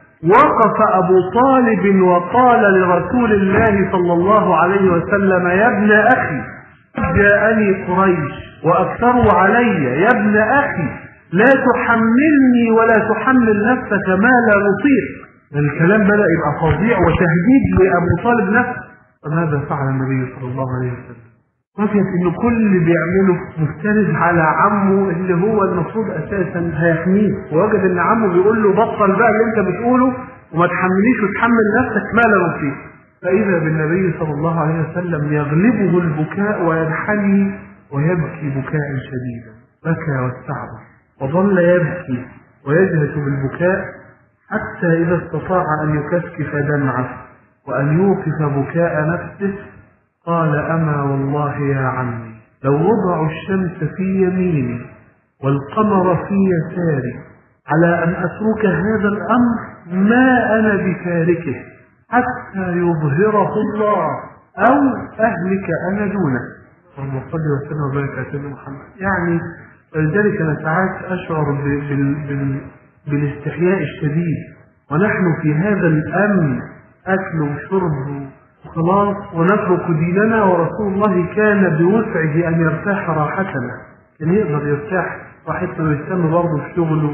وقف أبو طالب وقال لرسول الله صلى الله عليه وسلم يا ابن أخي جاءني قريش وأكثروا علي يا ابن أخي لا تحملني ولا تحمل نفسك ما لا نطيق الكلام بدأ يبقى فظيع وتهديد لأبو طالب نفسه فماذا فعل النبي صلى الله عليه وسلم وجد ان كل اللي بيعمله مستند على عمه اللي هو المفروض اساسا هيحميه ووجد ان عمه بيقول له بطل بقى اللي انت بتقوله وما تحمليش وتحمل نفسك ما لا نطيق فإذا بالنبي صلى الله عليه وسلم يغلبه البكاء وينحني ويبكي بكاء شديدا بكى واستعبر وظل يبكي ويجهش بالبكاء حتى إذا استطاع أن يكفكف دمعه وأن يوقف بكاء نفسه قال أما والله يا عمي لو وضعوا الشمس في يميني والقمر في يساري على أن أترك هذا الأمر ما أنا بتاركه حتى يظهره الله أو أهلك أنا دونه اللهم صل وسلم وبارك على سيدنا محمد يعني ولذلك أنا ساعات أشعر بال... بال... بالاستحياء الشديد ونحن في هذا الأمن أكل وشرب وخلاص ونترك ديننا ورسول الله كان بوسعه أن يرتاح راحتنا كان يقدر يرتاح راحتنا ويستنى برضه في شغله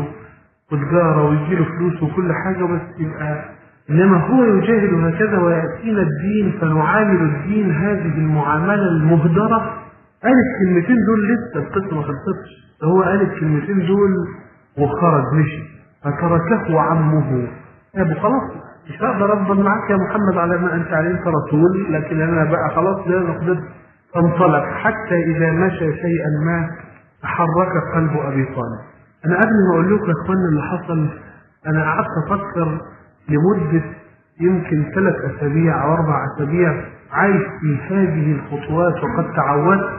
وتجارة ويجيله فلوس وكل حاجة بس يبقى إنما هو يجاهد هكذا ويأتينا الدين فنعامل الدين هذه المعاملة المهدرة قال الكلمتين دول لسه القصة ما خلصتش هو قال الكلمتين دول وخرج مشي فتركه عمه أبو خلاص مش هقدر افضل معاك يا محمد على ما انت عليه انت رسول لكن انا بقى خلاص لا نقدر فانطلق حتى اذا مشى شيئا ما تحرك قلب ابي طالب انا قبل ما اقول لكم يا اخوانا اللي حصل انا قعدت افكر لمده يمكن ثلاث اسابيع او اربع اسابيع عايش في هذه الخطوات وقد تعودت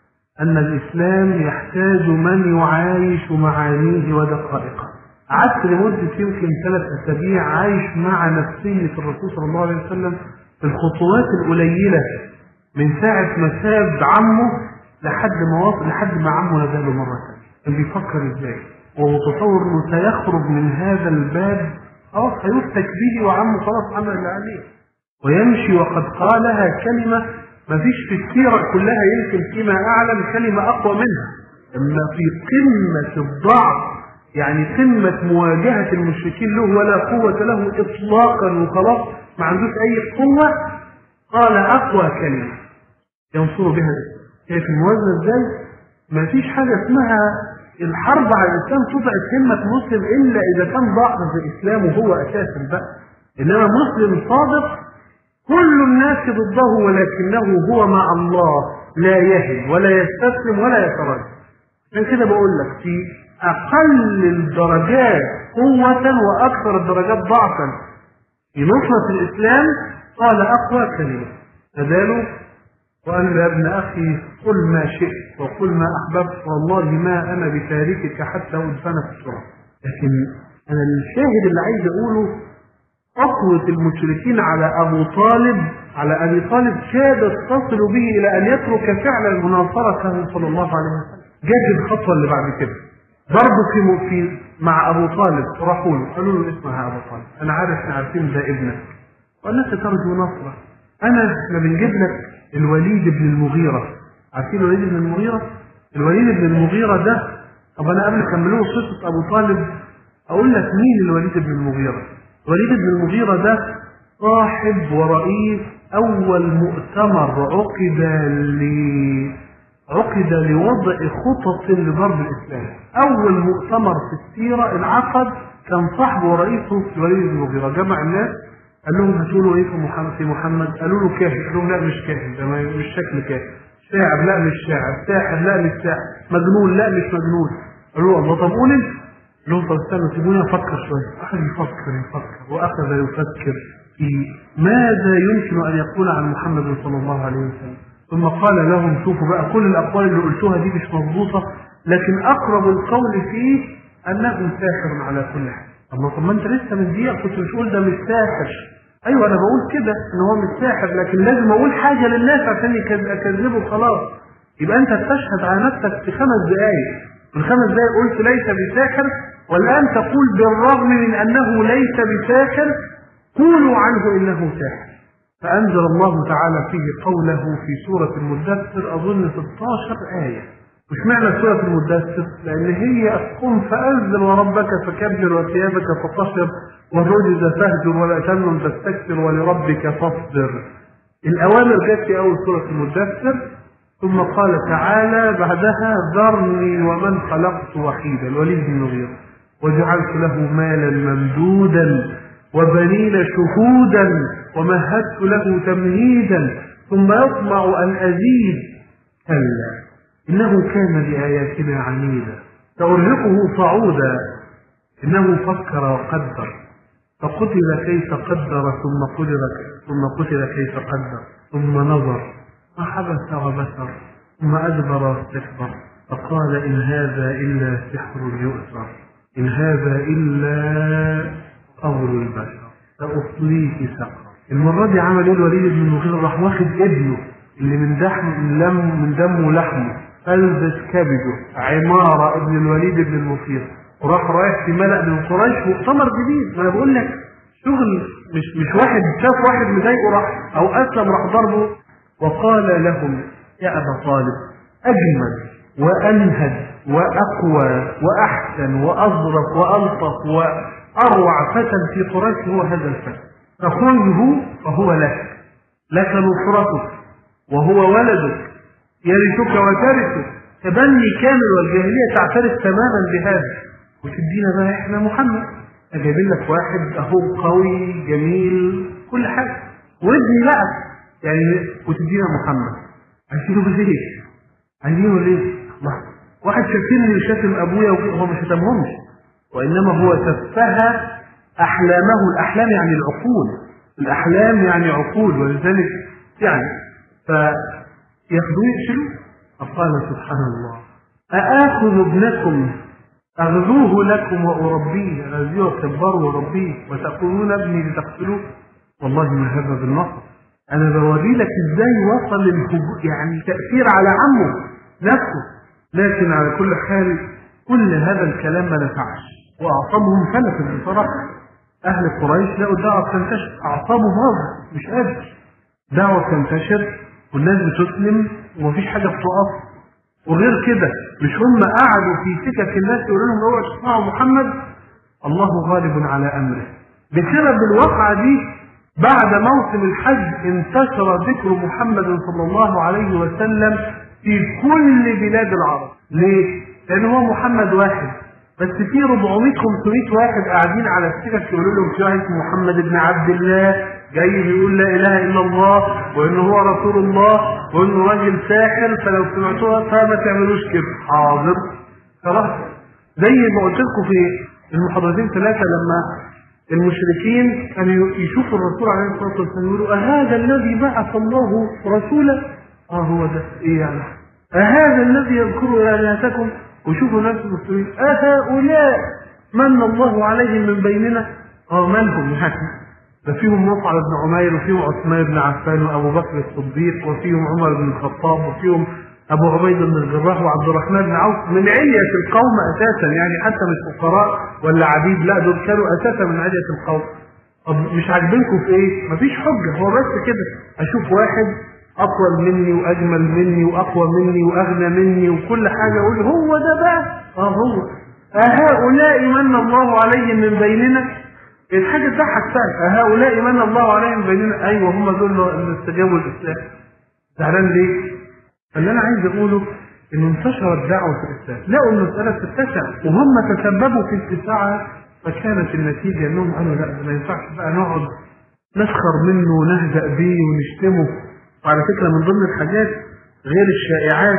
ان الاسلام يحتاج من يعايش معانيه ودقائقه قعدت لمدة يمكن ثلاث أسابيع عايش مع نفسية الرسول صلى الله عليه وسلم في الخطوات القليلة من ساعة ما ساب عمه لحد ما وصل لحد ما عمه نزله مرة ثانية كان بيفكر ازاي وهو متصور انه سيخرج من هذا الباب خلاص هيفتك به وعمه خلاص عمل اللي عليه ويمشي وقد قالها كلمة ما فيش في السيرة كلها يمكن فيما أعلم كلمة أقوى منها أما في قمة الضعف يعني قمة مواجهة المشركين له ولا قوة له إطلاقا وخلاص ما عندوش أي قوة قال أقوى كلمة ينصر بها الإسلام هي في الموازنة إزاي؟ ما فيش حاجة اسمها الحرب على الإسلام تضعف همة مسلم إلا إذا كان ضعف في إسلامه هو أساسا بقى إنما مسلم صادق كل الناس ضده ولكنه هو مع الله لا يهن ولا يستسلم ولا يتراجع عشان كده بقول لك في أقل الدرجات قوة وأكثر الدرجات ضعفا في نصرة الإسلام قال أقوى كلمة فذاله وقال له يا ابن أخي قل ما شئت وقل ما أحببت والله ما أنا بتاركك حتى أدفن في التراب لكن أنا الشاهد اللي عايز أقوله قسوة المشركين على أبو طالب على أبي طالب كادت تصل به إلى أن يترك فعل المناصرة صلى الله عليه وسلم جاءت الخطوة اللي بعد كده برضه في في مع ابو طالب راحوا له قالوا له اسمع يا ابو طالب انا عارف احنا عارفين ده ابنك وانك ترجو نصره انا احنا بنجيب لك الوليد بن المغيره عارفين الوليد بن المغيره الوليد بن المغيره ده طب انا قبل كملوا قصه ابو طالب اقول لك مين الوليد بن المغيره الوليد بن المغيره ده صاحب ورئيس اول مؤتمر عقد ل عقد لوضع خطط لضرب الاسلام اول مؤتمر في السيره انعقد كان صاحبه ورئيسه الوليد بن المغيره جمع الناس قال لهم هتقولوا ايه في محمد في محمد قالوا له كاهن قالوا لهم لا مش كاهن ده مش شكل كاهن شاعر لا مش شاعر ساحر لا مش ساحر مجنون لا مش مجنون قالوا له الله طب قول انت قال لهم طب استنوا سيبوني افكر شويه اخذ يفكر يفكر واخذ يفكر في ماذا يمكن ان يقول عن محمد صلى الله عليه وسلم ثم قال لهم شوفوا بقى كل الاقوال اللي قلتوها دي مش مضبوطه لكن اقرب القول فيه انه ساحر على كل حال الله طب ما انت لسه من دقيقه كنت بتقول ده مش ساحر ايوه انا بقول كده ان هو مش ساحر لكن لازم اقول حاجه للناس عشان اكذبه خلاص يبقى انت تشهد على نفسك في خمس دقائق من خمس دقائق قلت ليس بساحر والان تقول بالرغم من انه ليس بساحر قولوا عنه انه ساحر فأنزل الله تعالى فيه قوله في سورة المدثر أظن 16 آية مش معنى سورة المدثر لأن هي قم فأنزل وربك فكبر وثيابك فطهر والرجز فاهجر ولا تمنن تستكثر ولربك فاصبر الأوامر جت في أول سورة المدثر ثم قال تعالى بعدها ذرني ومن خلقت وحيدا الوليد بن المغيرة وجعلت له مالا ممدودا وبنين شهودا ومهدت له تمهيدا ثم يطمع أن أزيد كلا إنه كان بآياتنا عنيدا سأرهقه صعودا إنه فكر وقدر فقتل كيف قدر ثم قدر ثم قتل كيف قدر ثم نظر فحبس وبصر ثم أدبر واستكبر فقال إن هذا إلا سحر يؤثر إن هذا إلا قول البشر سأصليه سقر المرة دي عمل ايه الوليد بن المغيرة راح واخد ابنه اللي من دحم من لم من دمه ولحمه ألبس كبده عمارة ابن الوليد بن المغيرة وراح رايح في ملأ من قريش مؤتمر جديد ما انا بقول لك شغل مش مش واحد شاف واحد مضايقه راح او اسلم راح ضربه وقال لهم يا ابا طالب اجمل وانهد واقوى واحسن واظرف والطف واروع فتى في قريش هو هذا الفتى فخذه فهو لك لك نصرتك وهو ولدك يرثك وترثك تبني كامل والجاهليه تعترف تماما بهذا وتدينا بقى احنا محمد جايبين لك واحد اهو قوي جميل كل حاجه وادني بقى يعني وتدينا محمد عايزينه ليه؟ عايزينه ليه؟ الله واحد شاكين شاتم ابويا وهو ما شتمهمش وانما هو سفه احلامه الاحلام يعني العقول الاحلام يعني عقول ولذلك يعني فياخذوه يقتلوه فقال سبحان الله أآخذ ابنكم أغذوه لكم وأربيه أغذيه وأكبره وأربيه وتأخذون ابني لتقتلوه والله ما هذا بالنصر أنا بوري لك إزاي وصل الهجو- يعني تأثير على عمه نفسه لكن على كل حال كل هذا الكلام ما نفعش وأعصابهم فلتت بصراحة أهل قريش لقوا الدعوة بتنتشر أعصابه باظت مش قادر دعوة تنتشر والناس بتسلم ومفيش حاجة بتقف وغير كده مش هم قعدوا في سكك الناس يقولوا لهم اوعوا تسمعوا محمد الله غالب على امره بسبب الواقعة دي بعد موسم الحج انتشر ذكر محمد صلى الله عليه وسلم في كل بلاد العرب ليه؟ لأن هو محمد واحد بس في 400 500 واحد قاعدين على السكك يقولوا لهم في واحد اسمه محمد بن عبد الله جاي بيقول لا اله الا الله وان هو رسول الله وانه راجل ساحر فلو سمعتوها فما تعملوش كده حاضر خلاص زي ما قلت لكم في المحاضرتين ثلاثه لما المشركين كانوا يشوفوا الرسول عليه الصلاه والسلام يقولوا أهذا الذي بعث الله رسولا؟ اه هو ده ايه يعني؟ أهذا الذي يذكر آلهتكم؟ وشوفوا ناس المسلمين أهؤلاء من الله عليهم من بيننا؟ اه مالهم يعني ده فيهم مصعب بن عمير وفيهم عثمان بن عفان وابو بكر الصديق وفيهم عمر بن الخطاب وفيهم ابو عبيده بن الجراح وعبد الرحمن بن عوف من علية القوم اساسا يعني حتى مش فقراء ولا عبيد لا دول كانوا اساسا من علية القوم طب مش عاجبينكم في ايه؟ مفيش حجه هو بس كده اشوف واحد اطول مني واجمل مني واقوى مني واغنى مني وكل حاجه اقول هو ده بقى اه هو أهؤلاء من الله عليهم من بيننا الحاجة تضحك فعلا هؤلاء من الله عليهم من بيننا أيوة هم دول اللي استجابوا الإسلام زعلان ليه؟ اللي أنا عايز أقوله إن انتشرت دعوة الإسلام لقوا المسألة تتسع وهم تسببوا في اتساعها فكانت النتيجة إنهم قالوا لا ما ينفعش بقى نقعد نسخر منه ونهزأ بيه ونشتمه وعلى فكرة من ضمن الحاجات غير الشائعات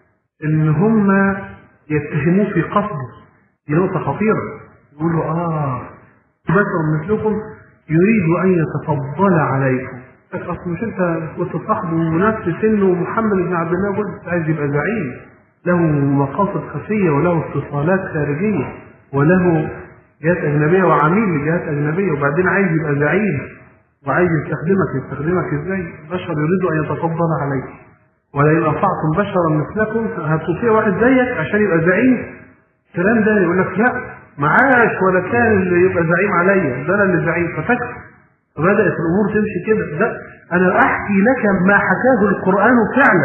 إن هم يتهموه في قصده دي نقطة خطيرة يقولوا آه بشر مثلكم يريد أن يتفضل عليكم أصل مش أنت كنت صاحبه ونفس سنه ومحمد بن عبد الله قلت عايز يبقى زعيم له مقاصد خفية وله اتصالات خارجية وله جهات أجنبية وعميل لجهات أجنبية وبعدين عايز يبقى زعيم وعايز يستخدمك يستخدمك ازاي؟ البشر يريد أن يتفضل عليك ولئن أطعتم بشرا مثلكم هتطيع واحد زيك عشان يبقى زعيم الكلام ده يقول لك لا معاش ولا كان اللي يبقى زعيم عليا ده انا اللي زعيم فتكفى فبدات الامور تمشي كده لا انا احكي لك ما حكاه القران فعلا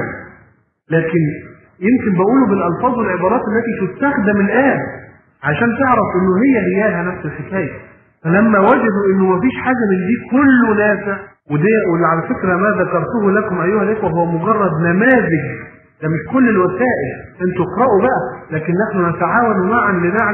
لكن يمكن بقوله بالالفاظ والعبارات التي تستخدم الان عشان تعرف انه هي هياها نفس الحكايه فلما وجدوا انه مفيش حاجه من دي كله نافع ودي واللي على فكره ما ذكرته لكم ايها الاخوه هو مجرد نماذج ده مش كل الوسائل انتوا اقرأوا بقى لكن نحن نتعاون معا لنعلم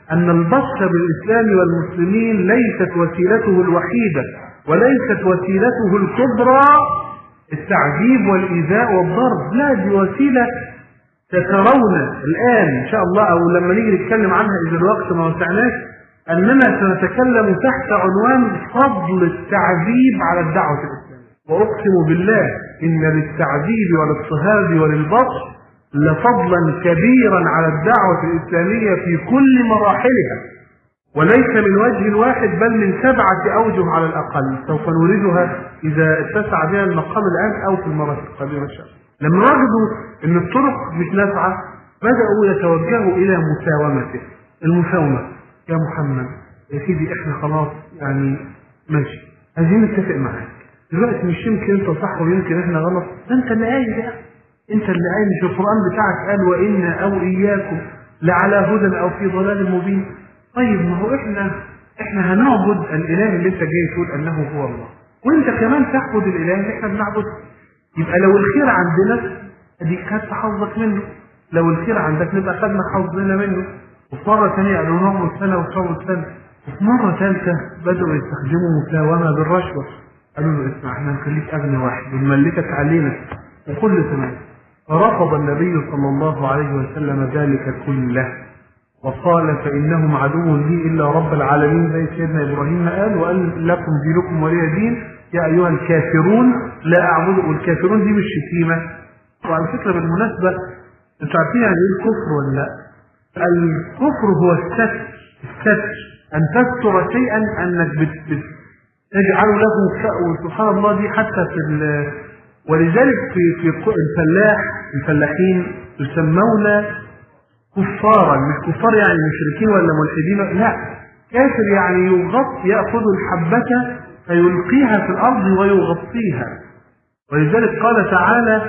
أن البطش بالإسلام والمسلمين ليست وسيلته الوحيدة وليست وسيلته الكبرى التعذيب والإيذاء والضرب لا دي وسيلة سترون الآن إن شاء الله أو لما نيجي نتكلم عنها إذا الوقت ما وسعناش أننا سنتكلم تحت عنوان فضل التعذيب على الدعوة الإسلامية وأقسم بالله إن للتعذيب والاضطهاد وللبطش لفضلا كبيرا على الدعوة الإسلامية في كل مراحلها وليس من وجه واحد بل من سبعة أوجه على الأقل سوف نوردها إذا اتسع بها المقام الآن أو في المرة القادمة إن شاء الله لما وجدوا أن الطرق مش نافعة بدأوا يتوجهوا إلى مساومته المساومة يا محمد يا سيدي احنا خلاص يعني ماشي عايزين نتفق معاك دلوقتي مش يمكن انت صح ويمكن احنا غلط ده انت اللي قايل بقى انت اللي قايل مش القران بتاعك قال وانا او اياكم لعلى هدى او في ضلال مبين طيب ما هو احنا احنا هنعبد الاله اللي انت جاي تقول انه هو الله وانت كمان تعبد الاله اللي احنا بنعبده يبقى لو الخير عندنا اديك خدت حظك منه لو الخير عندك نبقى خدنا حظنا منه وفي مرة ثانية قالوا نعمل سنة وصوم سنة وفي مرة ثالثة بدأوا يستخدموا مساومة بالرشوة قالوا له اسمع احنا نخليك أغنى واحد ونملكك علينا وكل تمام فرفض النبي صلى الله عليه وسلم ذلك كله وقال فإنهم عدو لي إلا رب العالمين زي سيدنا إبراهيم قال وقال لكم دينكم ولي دين يا أيها الكافرون لا أعبد والكافرون دي مش شتيمة وعلى فكرة بالمناسبة انتوا عارفين يعني ايه الكفر ولا لا؟ الكفر هو الستر الستر أن تستر شيئا أنك بت بت تجعل له سبحان الله دي حتى في ولذلك في في الفلاح الفلاحين يسمون كفارا مش كفار يعني مشركين ولا ملحدين لا كافر يعني يغط يأخذ الحبة فيلقيها في الأرض ويغطيها ولذلك قال تعالى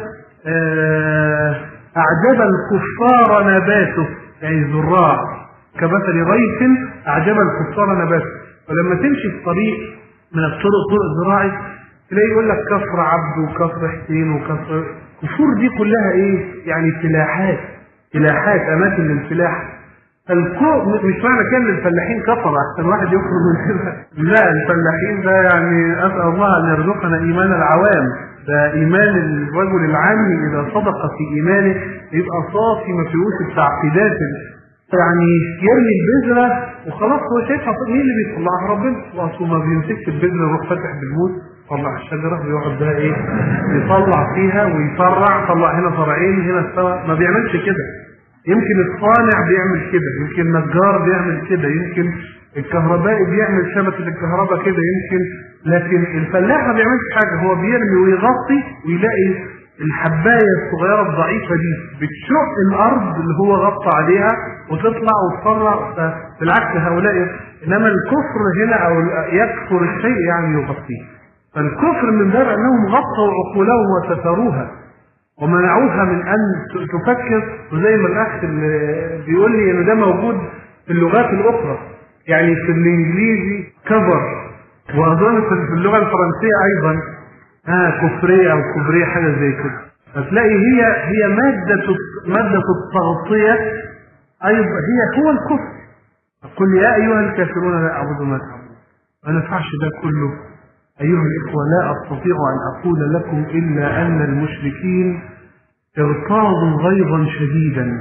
أعجب الكفار نباته يعني الزراع كمثل غيث أعجب الكفار نباته ولما تمشي في طريق من الطرق طرق زراعي تلاقي يقول لك كفر عبد وكفر حسين وكفر كفور دي كلها ايه؟ يعني فلاحات فلاحات اماكن للفلاح فالكو مش معنى كده الفلاحين كفر احسن واحد يخرج من كده لا الفلاحين ده يعني اسال الله ان يرزقنا ايمان العوام ده ايمان الرجل العامي اذا صدق في ايمانه يبقى صافي ما فيهوش التعقيدات يعني يرمي البذرة وخلاص هو شايفها مين اللي بيطلعها ربنا خلاص وما بيمسكش البذرة يروح فاتح بالموت طلع الشجرة ويقعد بقى ايه يطلع فيها ويفرع طلع هنا فرعين هنا استوى ما بيعملش كده يمكن الصانع بيعمل كده يمكن النجار بيعمل كده يمكن الكهربائي بيعمل شبكة الكهرباء كده يمكن لكن الفلاح ما بيعملش حاجة هو بيرمي ويغطي ويلاقي الحباية الصغيرة الضعيفة دي بتشق الأرض اللي هو غطى عليها وتطلع وتفرع بالعكس هؤلاء إنما الكفر هنا أو يكفر الشيء يعني يغطيه فالكفر من باب أنهم غطوا عقولهم وستروها ومنعوها من أن تفكر وزي ما الأخ اللي بيقول لي إن ده موجود في اللغات الأخرى يعني في الإنجليزي كفر وأظن في اللغة الفرنسية أيضا ها كفرية أو كفرية حاجة زي كده فتلاقي هي هي مادة مادة التغطية أيضا هي هو الكفر قل يا أيها الكافرون لا أعبد ما تعبدون ما نفعش ده كله أيها الإخوة لا أستطيع أن أقول لكم إلا أن المشركين ارتاضوا غيظا شديدا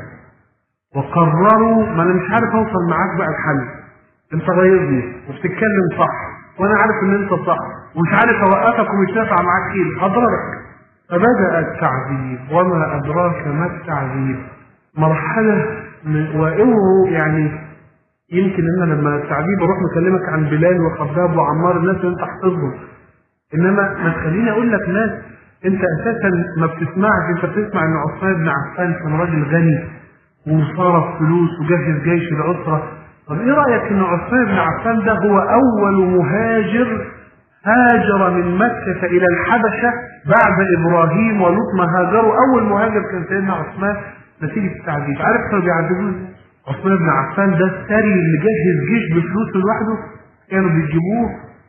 وقرروا ما أنا مش عارف أوصل معاك بقى الحل أنت غيظني وبتتكلم صح وأنا عارف إن أنت صح ومش عارف أوقفك ومش نافع معاك إيه أضربك فبدأ التعذيب وما أدراك ما التعذيب مرحلة من وإنه يعني يمكن ان لما التعذيب اروح مكلمك عن بلال وخباب وعمار الناس اللي انت حافظهم انما ما تخليني اقول لك ناس انت اساسا ما بتسمعش انت بتسمع ان عثمان بن عفان كان راجل غني وصرف فلوس وجهز جيش العسره طب ايه رايك ان عثمان بن عفان ده هو اول مهاجر هاجر من مكة إلى الحبشة بعد إبراهيم ولوط ما هاجروا أول مهاجر كان سيدنا عثمان نتيجة التعذيب عارف كانوا بيعذبوه عثمان بن عفان ده الثري اللي جهز جيش بفلوسه لوحده كانوا بيجيبوه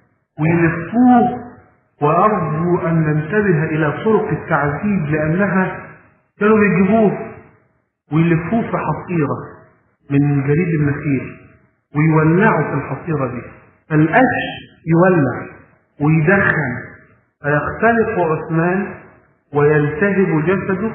ويلفوه وأرجو أن ننتبه إلى طرق التعذيب لأنها كانوا بيجيبوه ويلفوه في حصيرة من جريد النخيل ويولعوا في الحصيرة دي فالقش يولع ويدخن فيختلق عثمان ويلتهب جسده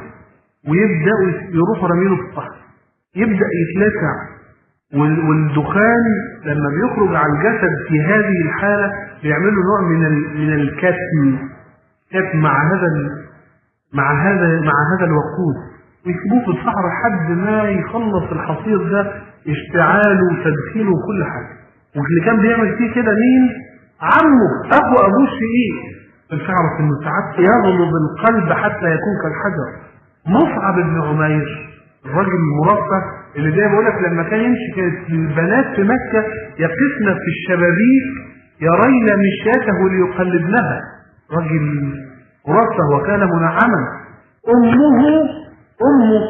ويبدأ يروح رميله في الصحراء يبدأ يتلسع وال- والدخان لما بيخرج على الجسد في هذه الحالة بيعمل له نوع من ال- من الكتم كتم مع هذا ال- مع هذا مع هذا الوقود ويسيبوه في الصحراء لحد ما يخلص الحصير ده اشتعاله وتدخينه وكل حاجة واللي كان بيعمل فيه كده مين؟ عمه أخو أبوه الشقيق تعرف إنه ساعات يغلب القلب حتى يكون كالحجر مصعب بن عمير الراجل المرفه اللي زي بقول لك لما كان يمشي كانت البنات في مكة يقفن في الشبابيك يرين مشياته ليقلدنها راجل مرفه وكان منعما أمه أمه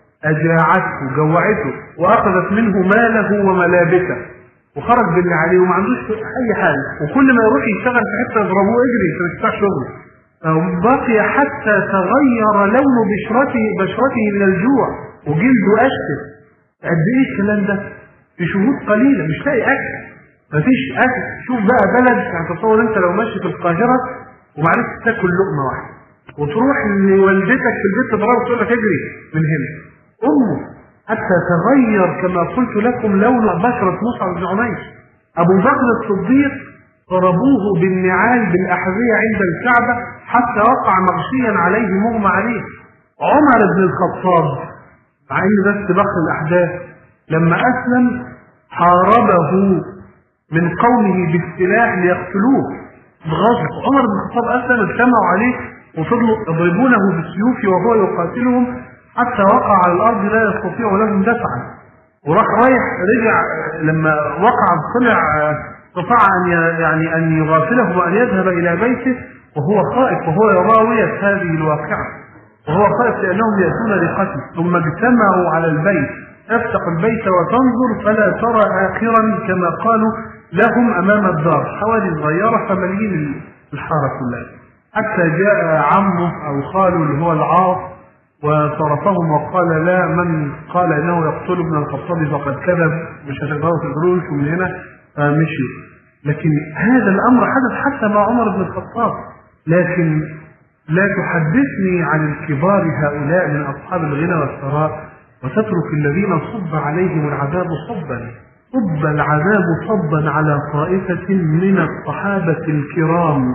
أجاعته جوعته وأخذت منه ماله وملابسه وخرج باللي عليه وما عندوش أي حاجة وكل ما يروح يشتغل في حتة يضربوه اجري أنت مش بتاع شغل بقي حتى تغير لون بشرته بشرته من الجوع وجلده أشكل قد إيه الكلام ده؟ في شهور قليلة مش لاقي أكل مفيش أكل شوف بقى بلد يعني تصور أنت لو ماشي في القاهرة ومعرفتش تاكل لقمة واحدة وتروح لوالدتك في البيت تضربها تقول لك اجري من هنا أمه حتى تغير كما قلت لكم لون بشرة مصعب بن عمير أبو بكر الصديق ضربوه بالنعال بالأحذية عند الكعبة حتى وقع مغشيا عليه مغمى عليه عمر بن الخطاب مع ان ده استباق الأحداث لما أسلم حاربه من قومه بالسلاح ليقتلوه بغضب عمر بن الخطاب أسلم اجتمعوا عليه وفضلوا يضربونه بالسيوف وهو يقاتلهم حتى وقع على الأرض لا يستطيع لهم دفعا وراح رايح رجع لما وقع طلع استطاع أن ي- يعني أن يغافله وأن يذهب إلى بيته وهو خائف وهو يراوية هذه الواقعة وهو خائف لأنهم يأتون لقتله ثم اجتمعوا على البيت افتح البيت وتنظر فلا ترى آخرا كما قالوا لهم أمام الدار حوالي صغيرة فمليين الحارة كلها حتى جاء عمه أو خاله اللي هو العاص وصرفهم وقال لا من قال انه يقتل ابن الخطاب فقد كذب مش هتقدروا تقولوا لكم من هنا فمشي لكن هذا الامر حدث حتى مع عمر بن الخطاب لكن لا تحدثني عن الكبار هؤلاء من اصحاب الغنى والثراء وتترك الذين صب عليهم العذاب صبا صب العذاب صبا على طائفه من الصحابه الكرام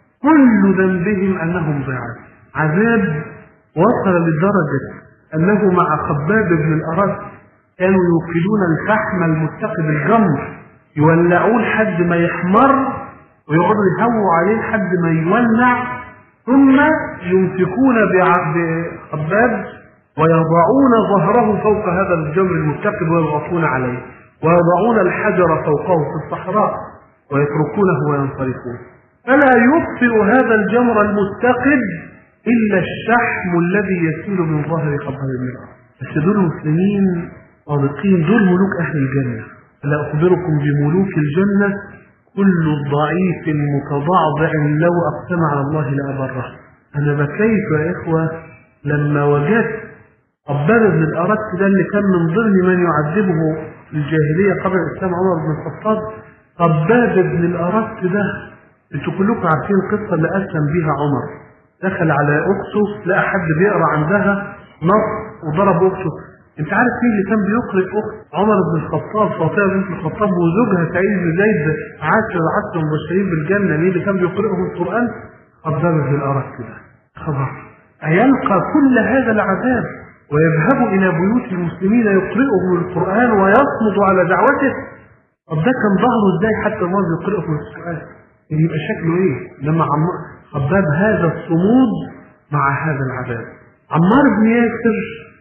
كل ذنبهم انهم ضعاف عذاب وصل لدرجة أنه مع خباب بن الأرد كانوا يوقدون الفحم المتقي بالجمر يولعوه لحد ما يحمر ويقعدوا يهووا عليه لحد ما يولع ثم يمسكون بع- بخباب ويضعون ظهره فوق هذا الجمر المتقد ويضغطون عليه ويضعون الحجر فوقه في الصحراء ويتركونه وينصرفون فلا يطفئ هذا الجمر المتقد إلا الشحم الذي يسيل من ظهر خبر المرأة بس دول مسلمين صادقين دول ملوك أهل الجنة ألا أخبركم بملوك الجنة كل ضعيف متضعضع لو أقسم على الله لأبره أنا بكيت يا إخوة لما وجدت قبال بن الأرت ده اللي كان من ضمن من يعذبه في الجاهلية قبل الإسلام عمر بن الخطاب قباد بن الأرت ده انتوا كلكم عارفين القصة اللي أسلم بيها عمر دخل على أخته لقى حد بيقرأ عندها نص وضرب أخته انت عارف مين اللي كان بيقرأ أخت عمر بن الخطاب فاطمة بنت الخطاب وزوجها سعيد بن زيد عاشر العشر المبشرين بالجنة مين اللي كان بيقرأهم القرآن قباب بن الأرت كده خبر أيلقى كل هذا العذاب ويذهب إلى بيوت المسلمين يقرئهم القرآن ويصمد على دعوته طب ده كان ظهره ازاي حتى الله يقرئهم القرآن يعني يبقى شكله ايه لما عم خباب هذا الصمود مع هذا العذاب عمار بن ياسر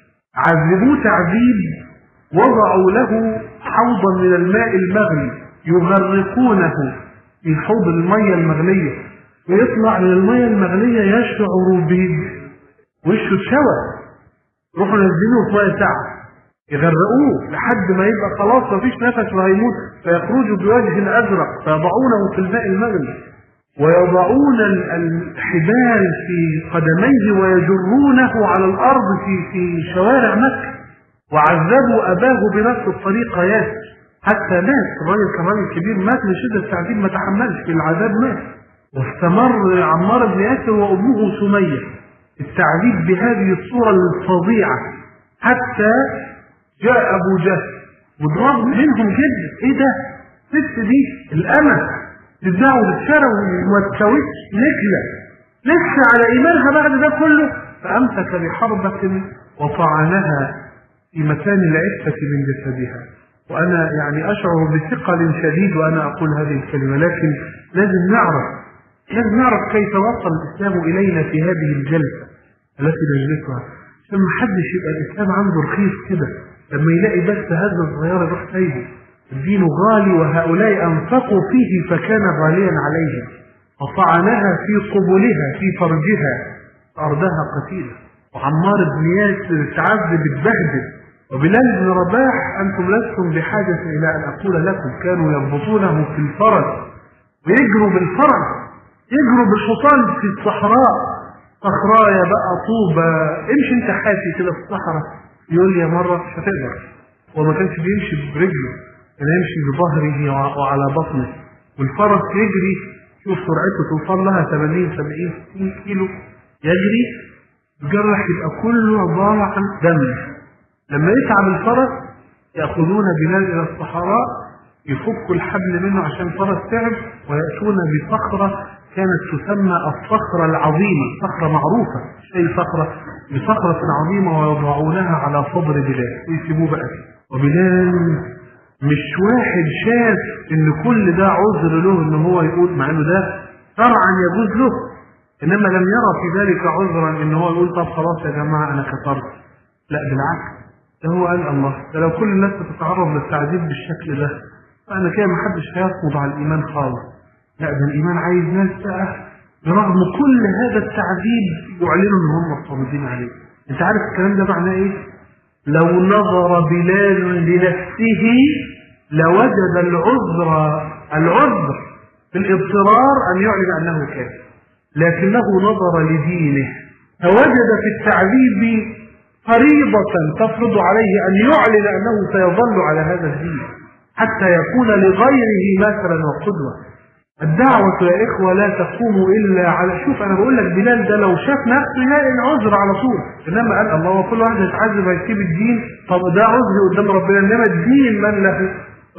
عذبوه تعذيب وضعوا له حوضا من الماء المغلي يغرقونه في حوض المية المغلية ويطلع من المية المغلية يشعر ب وشه اتشوى يروحوا نزلوه في ميه ساعة يغرقوه لحد ما يبقى خلاص مفيش نفس وهيموت فيخرجوا بوجه ازرق فيضعونه في الماء المغلي ويضعون ال- الحبال في قدميه ويجرونه على الارض في في شوارع مكه وعذبوا اباه بنفس الطريقه ياسر حتى مات الراجل كان راجل كبير مات من شدة التعذيب ما تحملش في العذاب مات واستمر عمار بن ياسر وأمه سمية التعذيب بهذه الصورة الفظيعة حتى جاء أبو جهل وضرب منهم جدا إيه ده؟ الست دي الأمل تتباع وتتشرى وما تساويش نكلة لسه على إيمانها بعد ده كله فأمسك بحربة وطعنها في مكان العفة من جسدها وأنا يعني أشعر بثقل شديد وأنا أقول هذه الكلمة لكن لازم نعرف لازم نعرف كيف وصل الإسلام إلينا في هذه الجلسة التي نجلسها عشان ما حدش يبقى الإسلام عنده رخيص كده لما يلاقي بس هذا الصغير يروح سايبه الدين غالي وهؤلاء أنفقوا فيه فكان غاليا عليهم وطعنها في قبلها في فرجها أرضها قتيلة وعمار بن ياسر تعذب اتبهدل وبلال بن رباح أنتم لستم بحاجة إلى أن أقول لكم كانوا يربطونه في الفرج ويجروا بالفرج يجروا بالحصان في الصحراء صخرايا بقى طوبة امشي انت حافي كده في الصحراء يقول لي يا مرة مش هتقدر هو ما كانش بيمشي برجله كان يمشي بظهره وعلى بطنه والفرس يجري شوف سرعته توصل لها 80 70 60 كيلو يجري الجرح يبقى كله عبارة عن دم لما يتعب الفرس يأخذون بلال إلى الصحراء يفكوا الحبل منه عشان الفرس تعب ويأتون بصخرة كانت تسمى الصخرة العظيمة صخرة معروفة شيء صخرة بصخرة عظيمة ويضعونها على صدر بلال ويسيبوه بقى وبلال مش واحد شاف ان كل ده عذر له ان هو يقول مع انه ده شرعا يجوز له انما لم يرى في ذلك عذرا ان هو يقول طب خلاص يا جماعه انا كفرت لا بالعكس ده هو قال الله ده لو كل الناس تتعرض للتعذيب بالشكل ده فانا كده ما حدش هيصمد على الايمان خالص لا ده الايمان عايز ناس بقى برغم كل هذا التعذيب يعلنوا ان هم صامدين عليه انت عارف الكلام ده معناه ايه لو نظر بلال لنفسه لوجد العذر العذر في الاضطرار ان يعلن انه كافر لكنه نظر لدينه فوجد في التعذيب فريضة تفرض عليه أن يعلن أنه سيظل على هذا الدين حتى يكون لغيره مثلا وقدوة الدعوة يا إخوة لا تقوم إلا على شوف أنا بقول لك بلال ده لو شاف نفسه يلاقي العذر على طول إنما قال الله وكل واحد يتعذب هيسيب الدين طب ده عذر قدام ربنا إنما الدين من له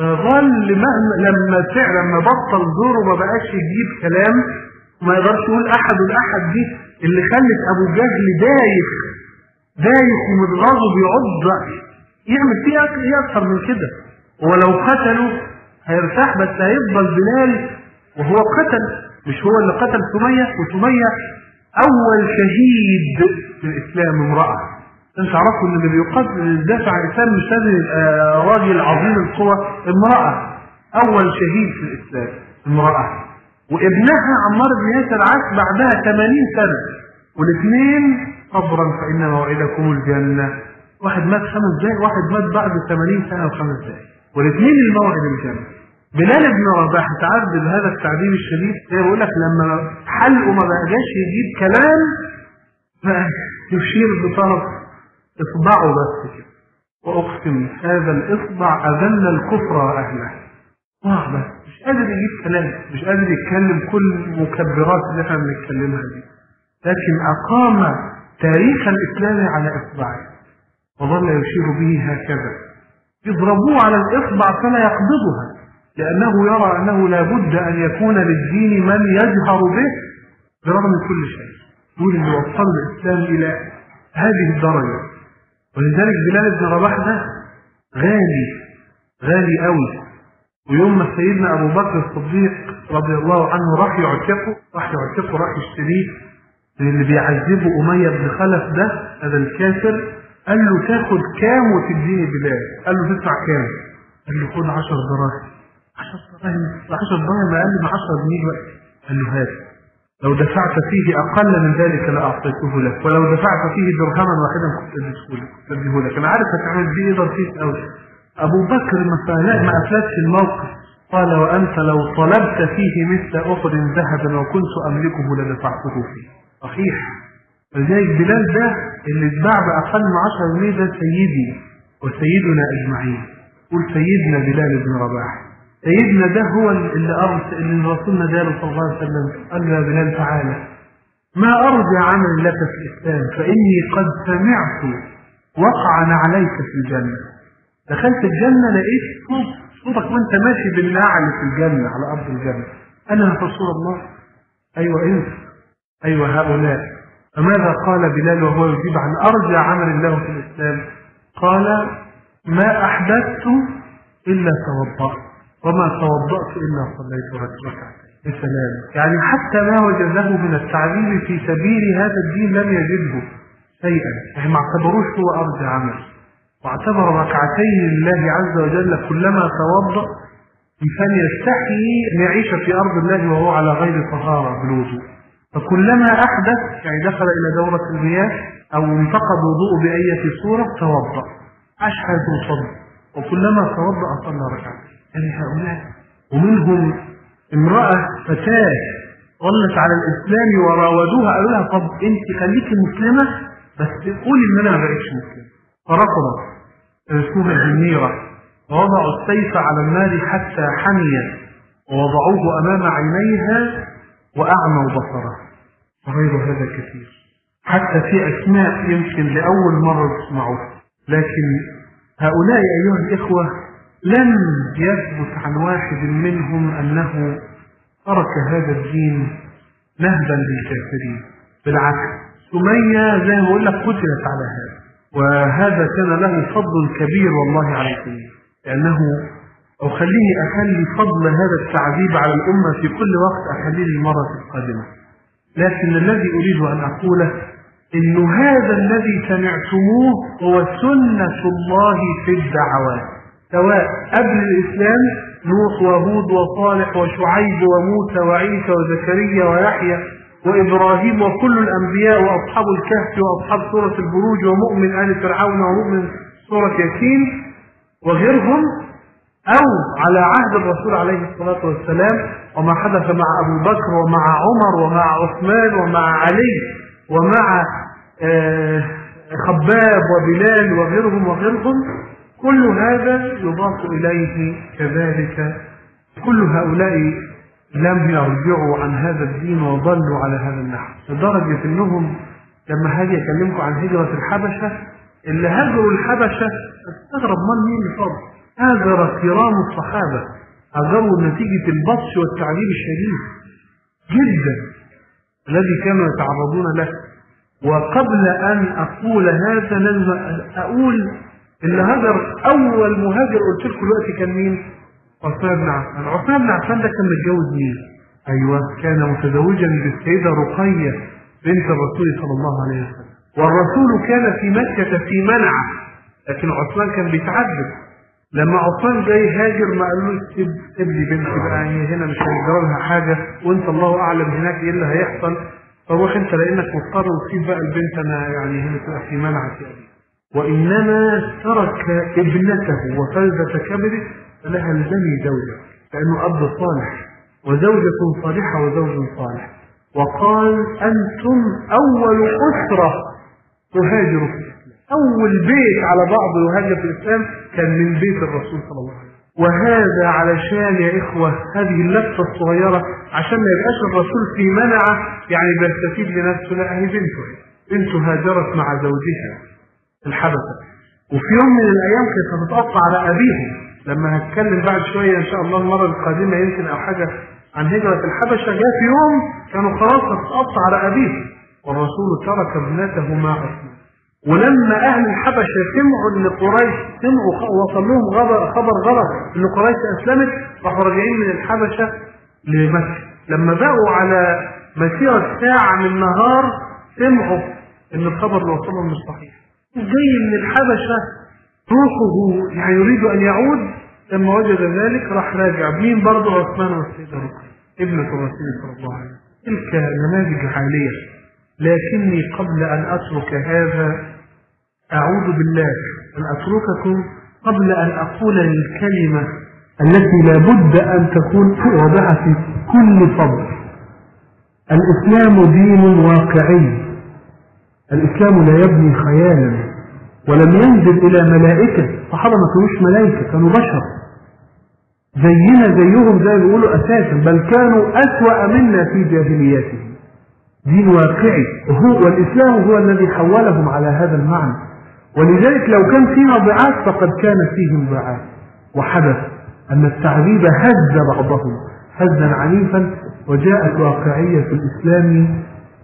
ظل مهما لما فعلا لما بطل دوره ما بقاش يجيب كلام ما يقدرش يقول أحد الأحد دي اللي خلت أبو جهل دايخ دايخ ومتغاظ وبيعض يعمل فيه ايه اكتر من كده ولو قتلوا هيرتاح بس هيفضل بلال وهو قتل مش هو اللي قتل سمية وسمية اول شهيد في الاسلام امرأة عشان تعرفوا ان اللي بيقاتل دافع عن الاسلام مش لازم يبقى راجل عظيم القوى امرأة اول شهيد في الاسلام امرأة وابنها عمار بن ياسر عاش بعدها 80 سنة والاثنين صبرا فإن موعدكم الجنة واحد مات خمس دقايق واحد مات بعد 80 سنة وخمس دقايق والاثنين الموعد الجنة بلال بن رباح تعذب هذا التعذيب الشديد زي بقول لك لما حلقه ما بقاش يجيب كلام فيشير بطرف اصبعه بس كده واقسم هذا الاصبع اذل الكفر واهله اه بس مش قادر يجيب كلام مش قادر يتكلم كل المكبرات اللي احنا بنتكلمها دي لكن اقام تاريخ الإسلام على إصبعه وظل يشير به هكذا يضربوه على الإصبع فلا يقبضها لأنه يرى أنه لا بد أن يكون للدين من يجهر به برغم كل شيء يقول اللي وصل الإسلام إلى هذه الدرجة ولذلك بلال بن رباح ده غالي غالي قوي ويوم ما سيدنا أبو بكر الصديق رضي الله عنه راح يعتقه راح يعتقه راح يشتريه اللي بيعذبه أمية بن خلف ده هذا الكافر قال له تاخد كام وتديني بلال قال له تدفع كام قال له خد 10 دراهم 10 دراهم 10 دراهم اقل من 10 جنيه بقى قال له هات لو دفعت فيه اقل من ذلك لاعطيته لك ولو دفعت فيه درهما واحدا كنت اديته لك كنت اديه لك انا عارف هتعمل بيه ايه رخيص قوي ابو بكر ما ما افلتش الموقف قال وانت لو طلبت فيه مثل احد ذهبا وكنت املكه لدفعته فيه صحيح فلذلك بلال ده اللي اتباع بأقل من 10 جنيه ده سيدي وسيدنا أجمعين قول سيدنا بلال بن رباح سيدنا ده هو اللي أرض اللي رسولنا داله صلى الله عليه وسلم قال له يا بلال تعالى ما أرجى عمل لك في الإسلام فإني قد سمعت وقعا عليك في الجنة دخلت الجنة لقيت صوت صوتك وانت ماشي بالنعل في الجنة على أرض الجنة أنا يا رسول الله أيوة أنت أيوة هؤلاء فماذا قال بلال وهو يجيب عن أرجى عمل له في الإسلام قال ما أحدثت إلا توضأت وما توضأت إلا صليت ركعتين بسلام يعني حتى ما وجده من التعليم في سبيل هذا الدين لم يجده شيئا يعني ما اعتبروش هو أرجى عمل واعتبر ركعتين لله عز وجل كلما توضأ إنسان يستحيي أن يعيش في أرض الله وهو على غير طهارة بالوضوء فكلما أحدث يعني دخل إلى دورة المياه أو انتقد وضوءه بأية صورة توضأ عاش حياته صلى وكلما توضأ صلى ركعتين يعني هؤلاء ومنهم امرأة فتاة ظلت على الإسلام وراودوها قالوا لها طب أنت خليكي مسلمة بس قولي إن أنا ما بقتش مسلمة فرفضت اسمها جميرة ووضعوا السيف على النار حتى حمي ووضعوه أمام عينيها وأعموا بصره وغير هذا كثير حتى في أسماء يمكن لأول مرة تسمعوها لكن هؤلاء أيها الإخوة لم يثبت عن واحد منهم أنه ترك هذا الدين نهبا للكافرين بالعكس سمية زي ما بقول لك قتلت على هذا وهذا كان له فضل كبير والله عليكم لأنه أو خليني أخلي فضل هذا التعذيب على الأمة في كل وقت أخليه للمرة القادمة لكن الذي أريد أن أقوله إن هذا الذي سمعتموه هو سنة الله في الدعوات سواء قبل الإسلام نوح وهود وصالح وشعيب وموسى وعيسى وزكريا ويحيى وإبراهيم وكل الأنبياء وأصحاب الكهف وأصحاب سورة البروج ومؤمن آل فرعون ومؤمن سورة ياسين وغيرهم أو على عهد الرسول عليه الصلاة والسلام وما حدث مع أبو بكر ومع عمر ومع عثمان ومع علي ومع آه خباب وبلال وغيرهم وغيرهم كل هذا يضاف إليه كذلك كل هؤلاء لم يرجعوا عن هذا الدين وظلوا على هذا النحو لدرجة انهم لما هاجي اكلمكم عن هجرة الحبشة اللي هاجروا الحبشة استغرب من مين اللي فضل هاجر كرام الصحابة هاجروا نتيجة البطش والتعذيب الشديد جدا الذي كانوا يتعرضون له وقبل ان اقول هذا لازم اقول اللي هاجر اول مهاجر قلت لكم دلوقتي كان مين؟ عثمان بن عفان، عثمان بن عفان ده كان متجوز مين؟ ايوه كان متزوجا بالسيده رقيه بنت الرسول صلى الله عليه وسلم، والرسول كان في مكه في منعه، لكن عثمان كان بيتعذب. لما عثمان جاي هاجر ما قالوش سيب سيب لي بنتي بقى هي هنا مش هيجرى لها حاجه وانت الله اعلم هناك ايه اللي هيحصل فروح انت لانك مضطر وتسيب بقى البنت انا يعني هنا تبقى في منعه يعني. وإنما ترك ابنته وفلذة كبده فلها الزمي زوجة لأنه أب صالح وزوجة صالحة وزوج صالح وقال أنتم أول أسرة تهاجر في الإسلام أول بيت على بعض يهاجر في الإسلام كان من بيت الرسول صلى الله عليه وسلم وهذا علشان يا إخوة هذه اللفة الصغيرة عشان ما يبقاش الرسول في منعه يعني بيستفيد لنفسه لا هي بنته بنته هاجرت مع زوجها الحبشة وفي يوم من الأيام كانت هتتقطع على أبيهم لما هتكلم بعد شوية إن شاء الله المرة القادمة يمكن أو حاجة عن هجرة الحبشة جاء في يوم كانوا خلاص هتتقطع على أبيهم والرسول ترك ابنته مع عثمان ولما أهل الحبشة سمعوا إن قريش سمعوا وصل لهم خبر غلط إن قريش أسلمت راحوا راجعين من الحبشة لمكة لما بقوا على مسيرة ساعة من نهار سمعوا إن الخبر اللي وصلهم مش صحيح جاي من الحبشة روحه يعني يريد أن يعود لما وجد ذلك راح راجع مين برضه عثمان والسيدة رقية ابنة الرسول صلى الله عليه وسلم تلك نماذج عالية لكني قبل أن أترك هذا أعوذ بالله أن أترككم قبل أن أقول الكلمة التي لا بد أن تكون واضحة في كل صبر الإسلام دين واقعي الإسلام لا يبني خيالا ولم ينزل إلى ملائكة الصحابة ما كانوش ملائكة كانوا بشر زينا زيهم زي ما بيقولوا أساسا بل كانوا أسوأ منا في جاهليتهم دين واقعي وهو والإسلام هو الذي حولهم على هذا المعنى ولذلك لو كان فينا ضعاف فقد كان فيهم ضعاف وحدث أن التعذيب هز بعضهم هزا عنيفا وجاءت واقعية في الإسلام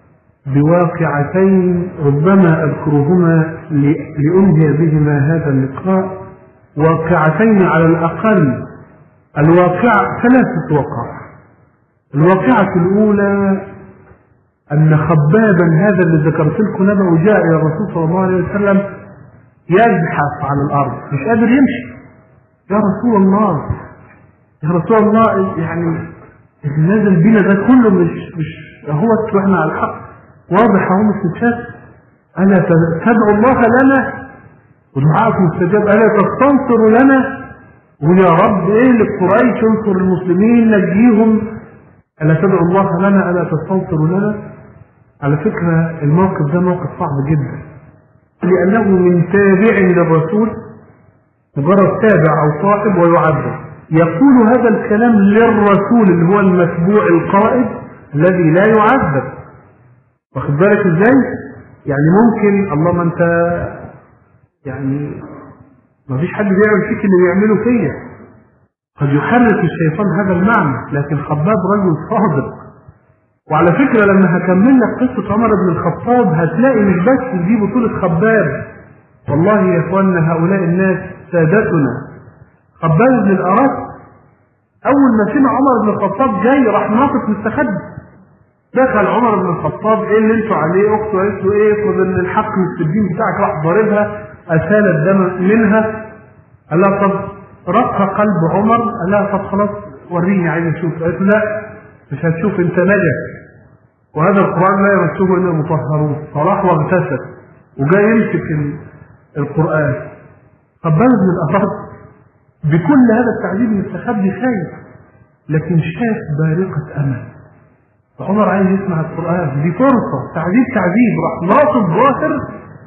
بواقعتين ربما أذكرهما لأنهي بهما هذا اللقاء واقعتين على الأقل الواقعة ثلاثة وقائع الواقعة الأولى أن خبابا هذا اللي ذكرت لكم نبأ جاء إلى الرسول صلى الله عليه وسلم يزحف على الأرض مش قادر يمشي يا رسول الله يا رسول الله يعني اللي نازل بينا ده كله مش مش هو واحنا على الحق واضح اهو مستشفى الا تدعو الله لنا ودعاءكم مستجاب الا تستنصر لنا ويا رب ايه لقريش انصر المسلمين نجيهم الا تدعو الله لنا الا تستنصر لنا على فكره الموقف ده موقف صعب جدا لانه من تابع للرسول مجرد تابع او صاحب ويعذب يقول هذا الكلام للرسول اللي هو المتبوع القائد الذي لا يعذب واخد بالك ازاي يعني ممكن اللهم انت يعني ما فيش حد بيعمل فيك اللي بيعمله فيا قد يحرك الشيطان هذا المعنى لكن خباب رجل صادق وعلى فكرة لما هكمل لك قصة عمر بن الخطاب هتلاقي مش بس دي بطولة خباب والله يا اخواننا هؤلاء الناس سادتنا خباب بن الأرات أول ما سمع عمر بن الخطاب جاي راح ناطط مستخبي دخل عمر بن الخطاب ايه اللي انتوا عليه اخته قالت له ايه خد ان الحق مش الدين بتاعك راح ضاربها اسال الدم منها قال لها طب رق قلب عمر قال لها طب خلاص وريني عايز اشوف قالت له لا مش هتشوف انت نجا وهذا القران لا يمسه الا المطهرون فراح واغتسل وجاي يمسك القران خباب بن الاراد بكل هذا التعذيب المستخبي خايف لكن شاف بارقه امل فعمر عايز يسمع القرآن دي فرصة تعذيب تعذيب راح ناصب ظاهر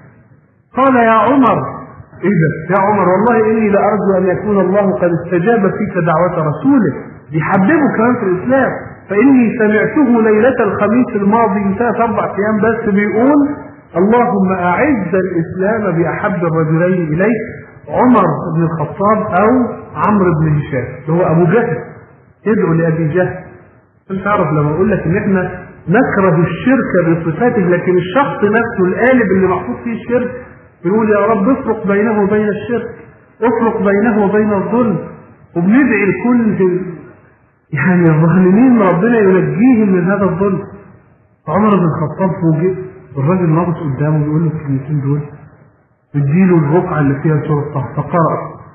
قال يا عمر ايه ده يا عمر والله اني لارجو ان يكون الله قد استجاب فيك دعوة رسوله بيحببه كمان في الاسلام فاني سمعته ليلة الخميس الماضي انتهت اربع ايام بس بيقول اللهم اعز الاسلام باحب الرجلين اليك عمر بن الخطاب او عمرو بن هشام اللي هو ابو جهل يدعو لابي جهل انت تعرف لما اقول لك ان احنا نكره الشرك بصفاته لكن الشخص نفسه القالب اللي محطوط فيه الشرك بيقول يا رب افرق بينه وبين الشرك افرق بينه وبين الظلم وبندعي لكل يعني الظالمين ربنا ينجيهم من هذا الظلم عمر بن الخطاب فوجئ الراجل ناقص قدامه بيقول له الكلمتين دول اديله الرقعه اللي فيها سوره طه فقرأ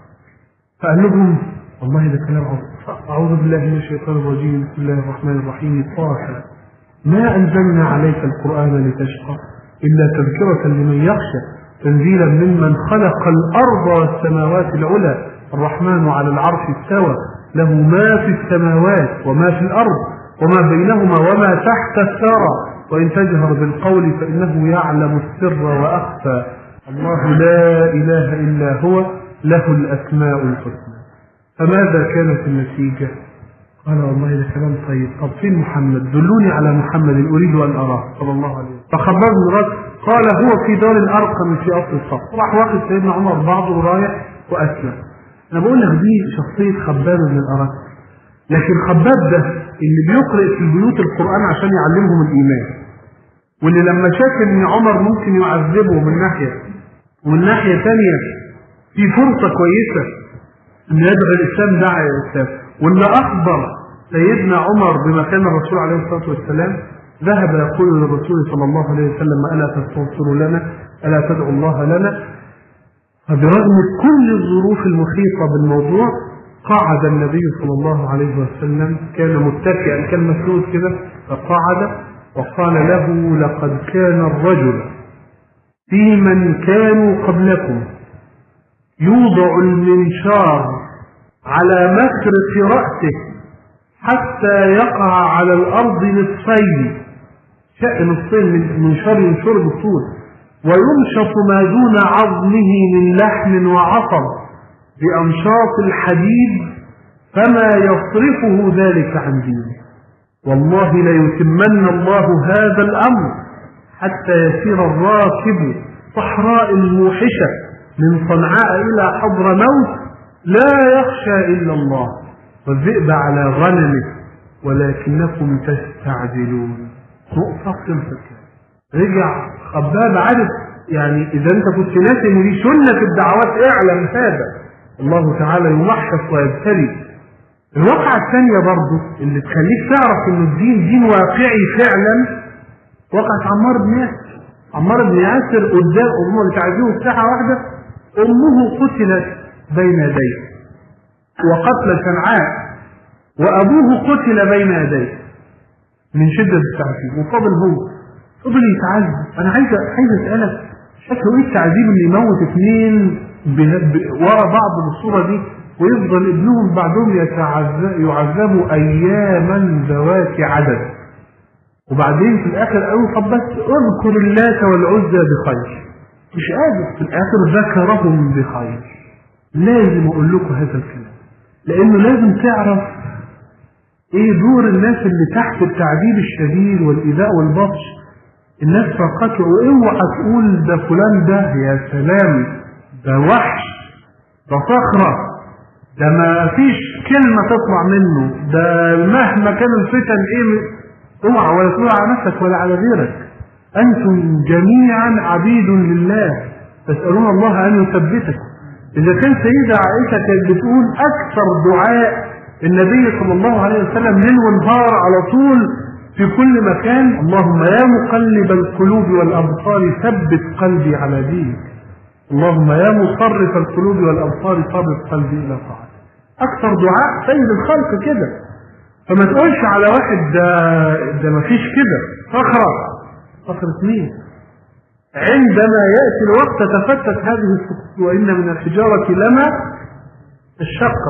فقال لهم والله ده كلام عظيم أعوذ بالله من الشيطان الرجيم بسم الله الرحمن الرحيم طه ما أنزلنا عليك القرآن لتشقى إلا تذكرة لمن يخشى تنزيلا ممن خلق الأرض والسماوات العلى الرحمن على العرش استوى له ما في السماوات وما في الأرض وما بينهما وما تحت الثرى وإن تجهر بالقول فإنه يعلم السر وأخفى الله لا إله إلا هو له الأسماء الحسنى فماذا كانت النتيجة قال والله ده كلام طيب طب فين محمد دلوني على محمد أريد أن أراه صلى الله عليه وسلم فخباب بن رد قال هو في دار الأرقم في أصل الصف راح واخد سيدنا عمر بعضه ورايح وأسلم أنا بقول لك دي شخصية خباب بن الأرقم لكن خباب ده اللي بيقرأ في البيوت القرآن عشان يعلمهم الإيمان واللي لما شاف ان عمر ممكن يعذبه من ناحية ومن ناحية ثانية في فرصة كويسة ان يدعو الاسلام دعا الى الاسلام واللي اخبر سيدنا عمر بما كان الرسول عليه الصلاه والسلام ذهب يقول للرسول صلى الله عليه وسلم الا تستنصروا لنا الا تدعوا الله لنا فبرغم كل الظروف المحيطه بالموضوع قعد النبي صلى الله عليه وسلم كان متكئا كان مسنود كده فقعد وقال له لقد كان الرجل في من كانوا قبلكم يوضع المنشار على مخرق رأسه حتى يقع على الأرض نصفين شق نصفين من منشار ينشر بالطول ويمشط ما دون عظمه من لحم وعصب بأمشاط الحديد فما يصرفه ذلك عن دينه والله ليتمن الله هذا الأمر حتى يسير الراكب صحراء الموحشة من صنعاء إلى حضر موت لا يخشى إلا الله والذئب على غنمه ولكنكم تستعجلون نقطة الفكرة رجع خباب عارف يعني إذا أنت كنت ناسي إن دي سنة الدعوات اعلم هذا الله تعالى يمحص ويبتلي الواقعة الثانية برضه اللي تخليك تعرف إن الدين دين واقعي فعلا وقعت عمار بن ياسر عمار بن ياسر قدام أمه اللي تعزيه ساعة واحدة أمه قتلت بين يديه وقتل شنعاء وأبوه قتل بين يديه من شدة التعذيب وفضل هو فضل يتعذب أنا عايز عايز أسألك شكله إيه التعذيب اللي يموت اثنين ورا بعض بالصورة دي ويفضل ابنهم بعدهم يعذبوا أياما ذوات عدد وبعدين في الآخر قالوا طب بس اذكر اللات والعزى بخير مش قادر في الآخر ذكرهم بخير لازم أقول لكم هذا الكلام لأنه لازم تعرف إيه دور الناس اللي تحت التعذيب الشديد والإيذاء والبطش الناس فقط واوعى تقول ده فلان ده يا سلام ده وحش ده صخرة ده ما فيش كلمة تطلع منه ده مهما كان الفتن ايه اوعى ولا تقول على نفسك ولا على غيرك انتم جميعا عبيد لله تسألون الله ان يثبتكم اذا كان سيدة عائشة كانت بتقول اكثر دعاء النبي صلى الله عليه وسلم ليل ونهار على طول في كل مكان اللهم يا مقلب القلوب والابصار ثبت قلبي على دينك اللهم يا مصرف القلوب والابصار صرف قلبي الى طاعتك اكثر دعاء سيد الخلق كده فما تقولش على واحد ده ده ما فيش كده صخرة صخرة مين عندما يأتي الوقت تفتت هذه السكوت وإن من الحجارة لما الشقة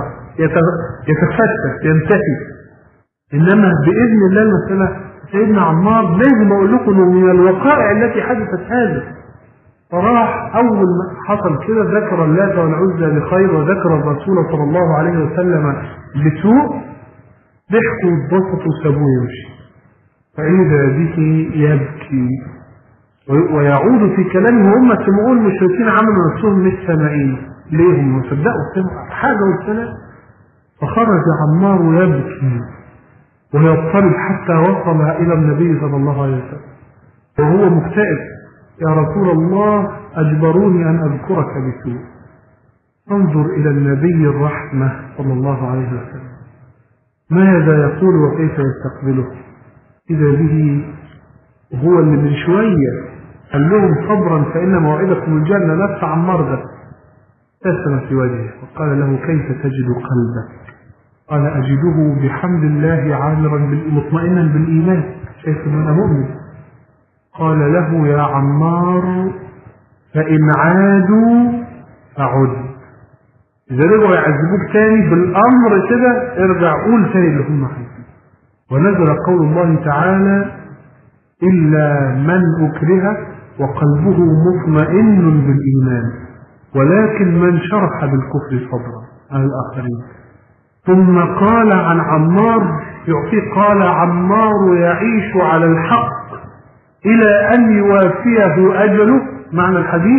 يتفتت ينتهي إنما بإذن الله المسألة سيدنا عمار لازم أقول لكم إنه من الوقائع التي حدثت هذه فراح أول ما حصل كده ذكر اللات والعزى بخير وذكر الرسول صلى الله عليه وسلم بسوء ضحكوا واتبسطوا وسابوه يمشي فإذا به يبكي ويعود في كلامه هم سمعوا المشركين عملوا نفسهم مش سامعين ليه هم صدقوا سمعوا حاجة والسلام فخرج عمار يبكي ويضطرب حتى وصل إلى النبي صلى الله عليه وسلم وهو مكتئب يا رسول الله أجبروني أن أذكرك بسوء انظر إلى النبي الرحمة صلى الله عليه وسلم ماذا يقول وكيف يستقبله إذا به هو اللي من شوية قال لهم صبرا فإن موعدكم الجنة نفس عمار ده ابتسم في وجهه وقال له كيف تجد قلبك قال أجده بحمد الله عامرا مطمئنا بالإيمان شايف أن أنا مؤمن قال له يا عمار فإن عادوا فعد إذا رجعوا يعذبوك تاني بالأمر كده ارجع قول تاني اللي هم عايزين ونزل قول الله تعالى إلا من أكره وقلبه مطمئن بالإيمان ولكن من شرح بالكفر صدرا على الآخرين ثم قال عن عمار يعطيه قال عمار يعيش على الحق إلى أن يوافيه أجله معنى الحديث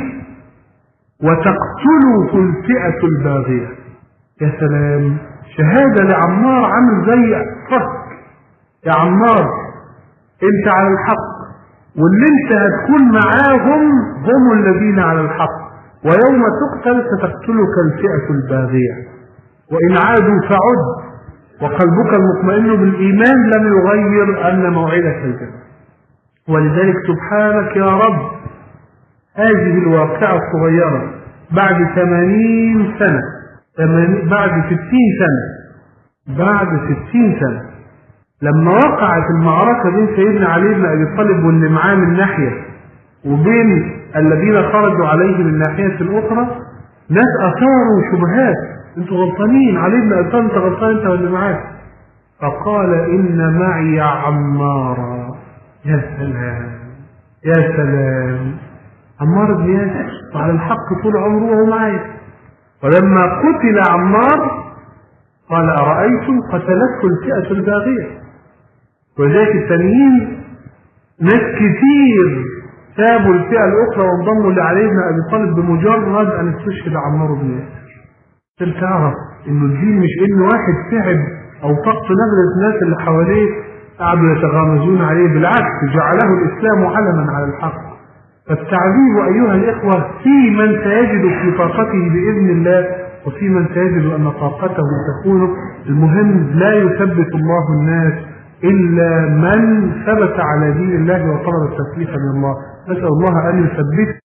وتقتله الفئة الباغية يا سلام شهادة لعمار عامل زي فك يا عمار انت على الحق واللي انت هتكون معاهم هم الذين على الحق ويوم تقتل ستقتلك الفئة الباغية وإن عادوا فعد وقلبك المطمئن بالإيمان لم يغير أن موعدك الجنة ولذلك سبحانك يا رب هذه الواقعة الصغيرة بعد ثمانين سنة بعد ستين سنة بعد ستين سنة لما وقعت المعركة بين سيدنا علي بن أبي طالب واللي معاه من ناحية وبين الذين خرجوا عليه من ناحية الأخرى ناس أثاروا شبهات انتوا غلطانين علي بن أبي طالب انت غلطان انت واللي معاك فقال إن معي عمارا يا سلام يا سلام عمار بن ياسر وعلى الحق طول عمره وهو معايا ولما قتل عمار قال أرأيتم قتلته الفئة الباغية وذلك التانيين ناس كتير سابوا الفئة الأخرى وانضموا لعلي بن أبي طالب بمجرد أن استشهد عمار بن ياسر عشان تعرف إنه الدين مش إن واحد تعب أو طق نبرة الناس اللي حواليه قعدوا يتغامزون عليه بالعكس جعله الإسلام علما على الحق فالتعذيب أيها الإخوة في من سيجد في طاقته بإذن الله وفي من سيجد أن طاقته تكون المهم لا يثبت الله الناس إلا من ثبت على دين الله وطلب التثبيت من الله نسأل الله أن يثبت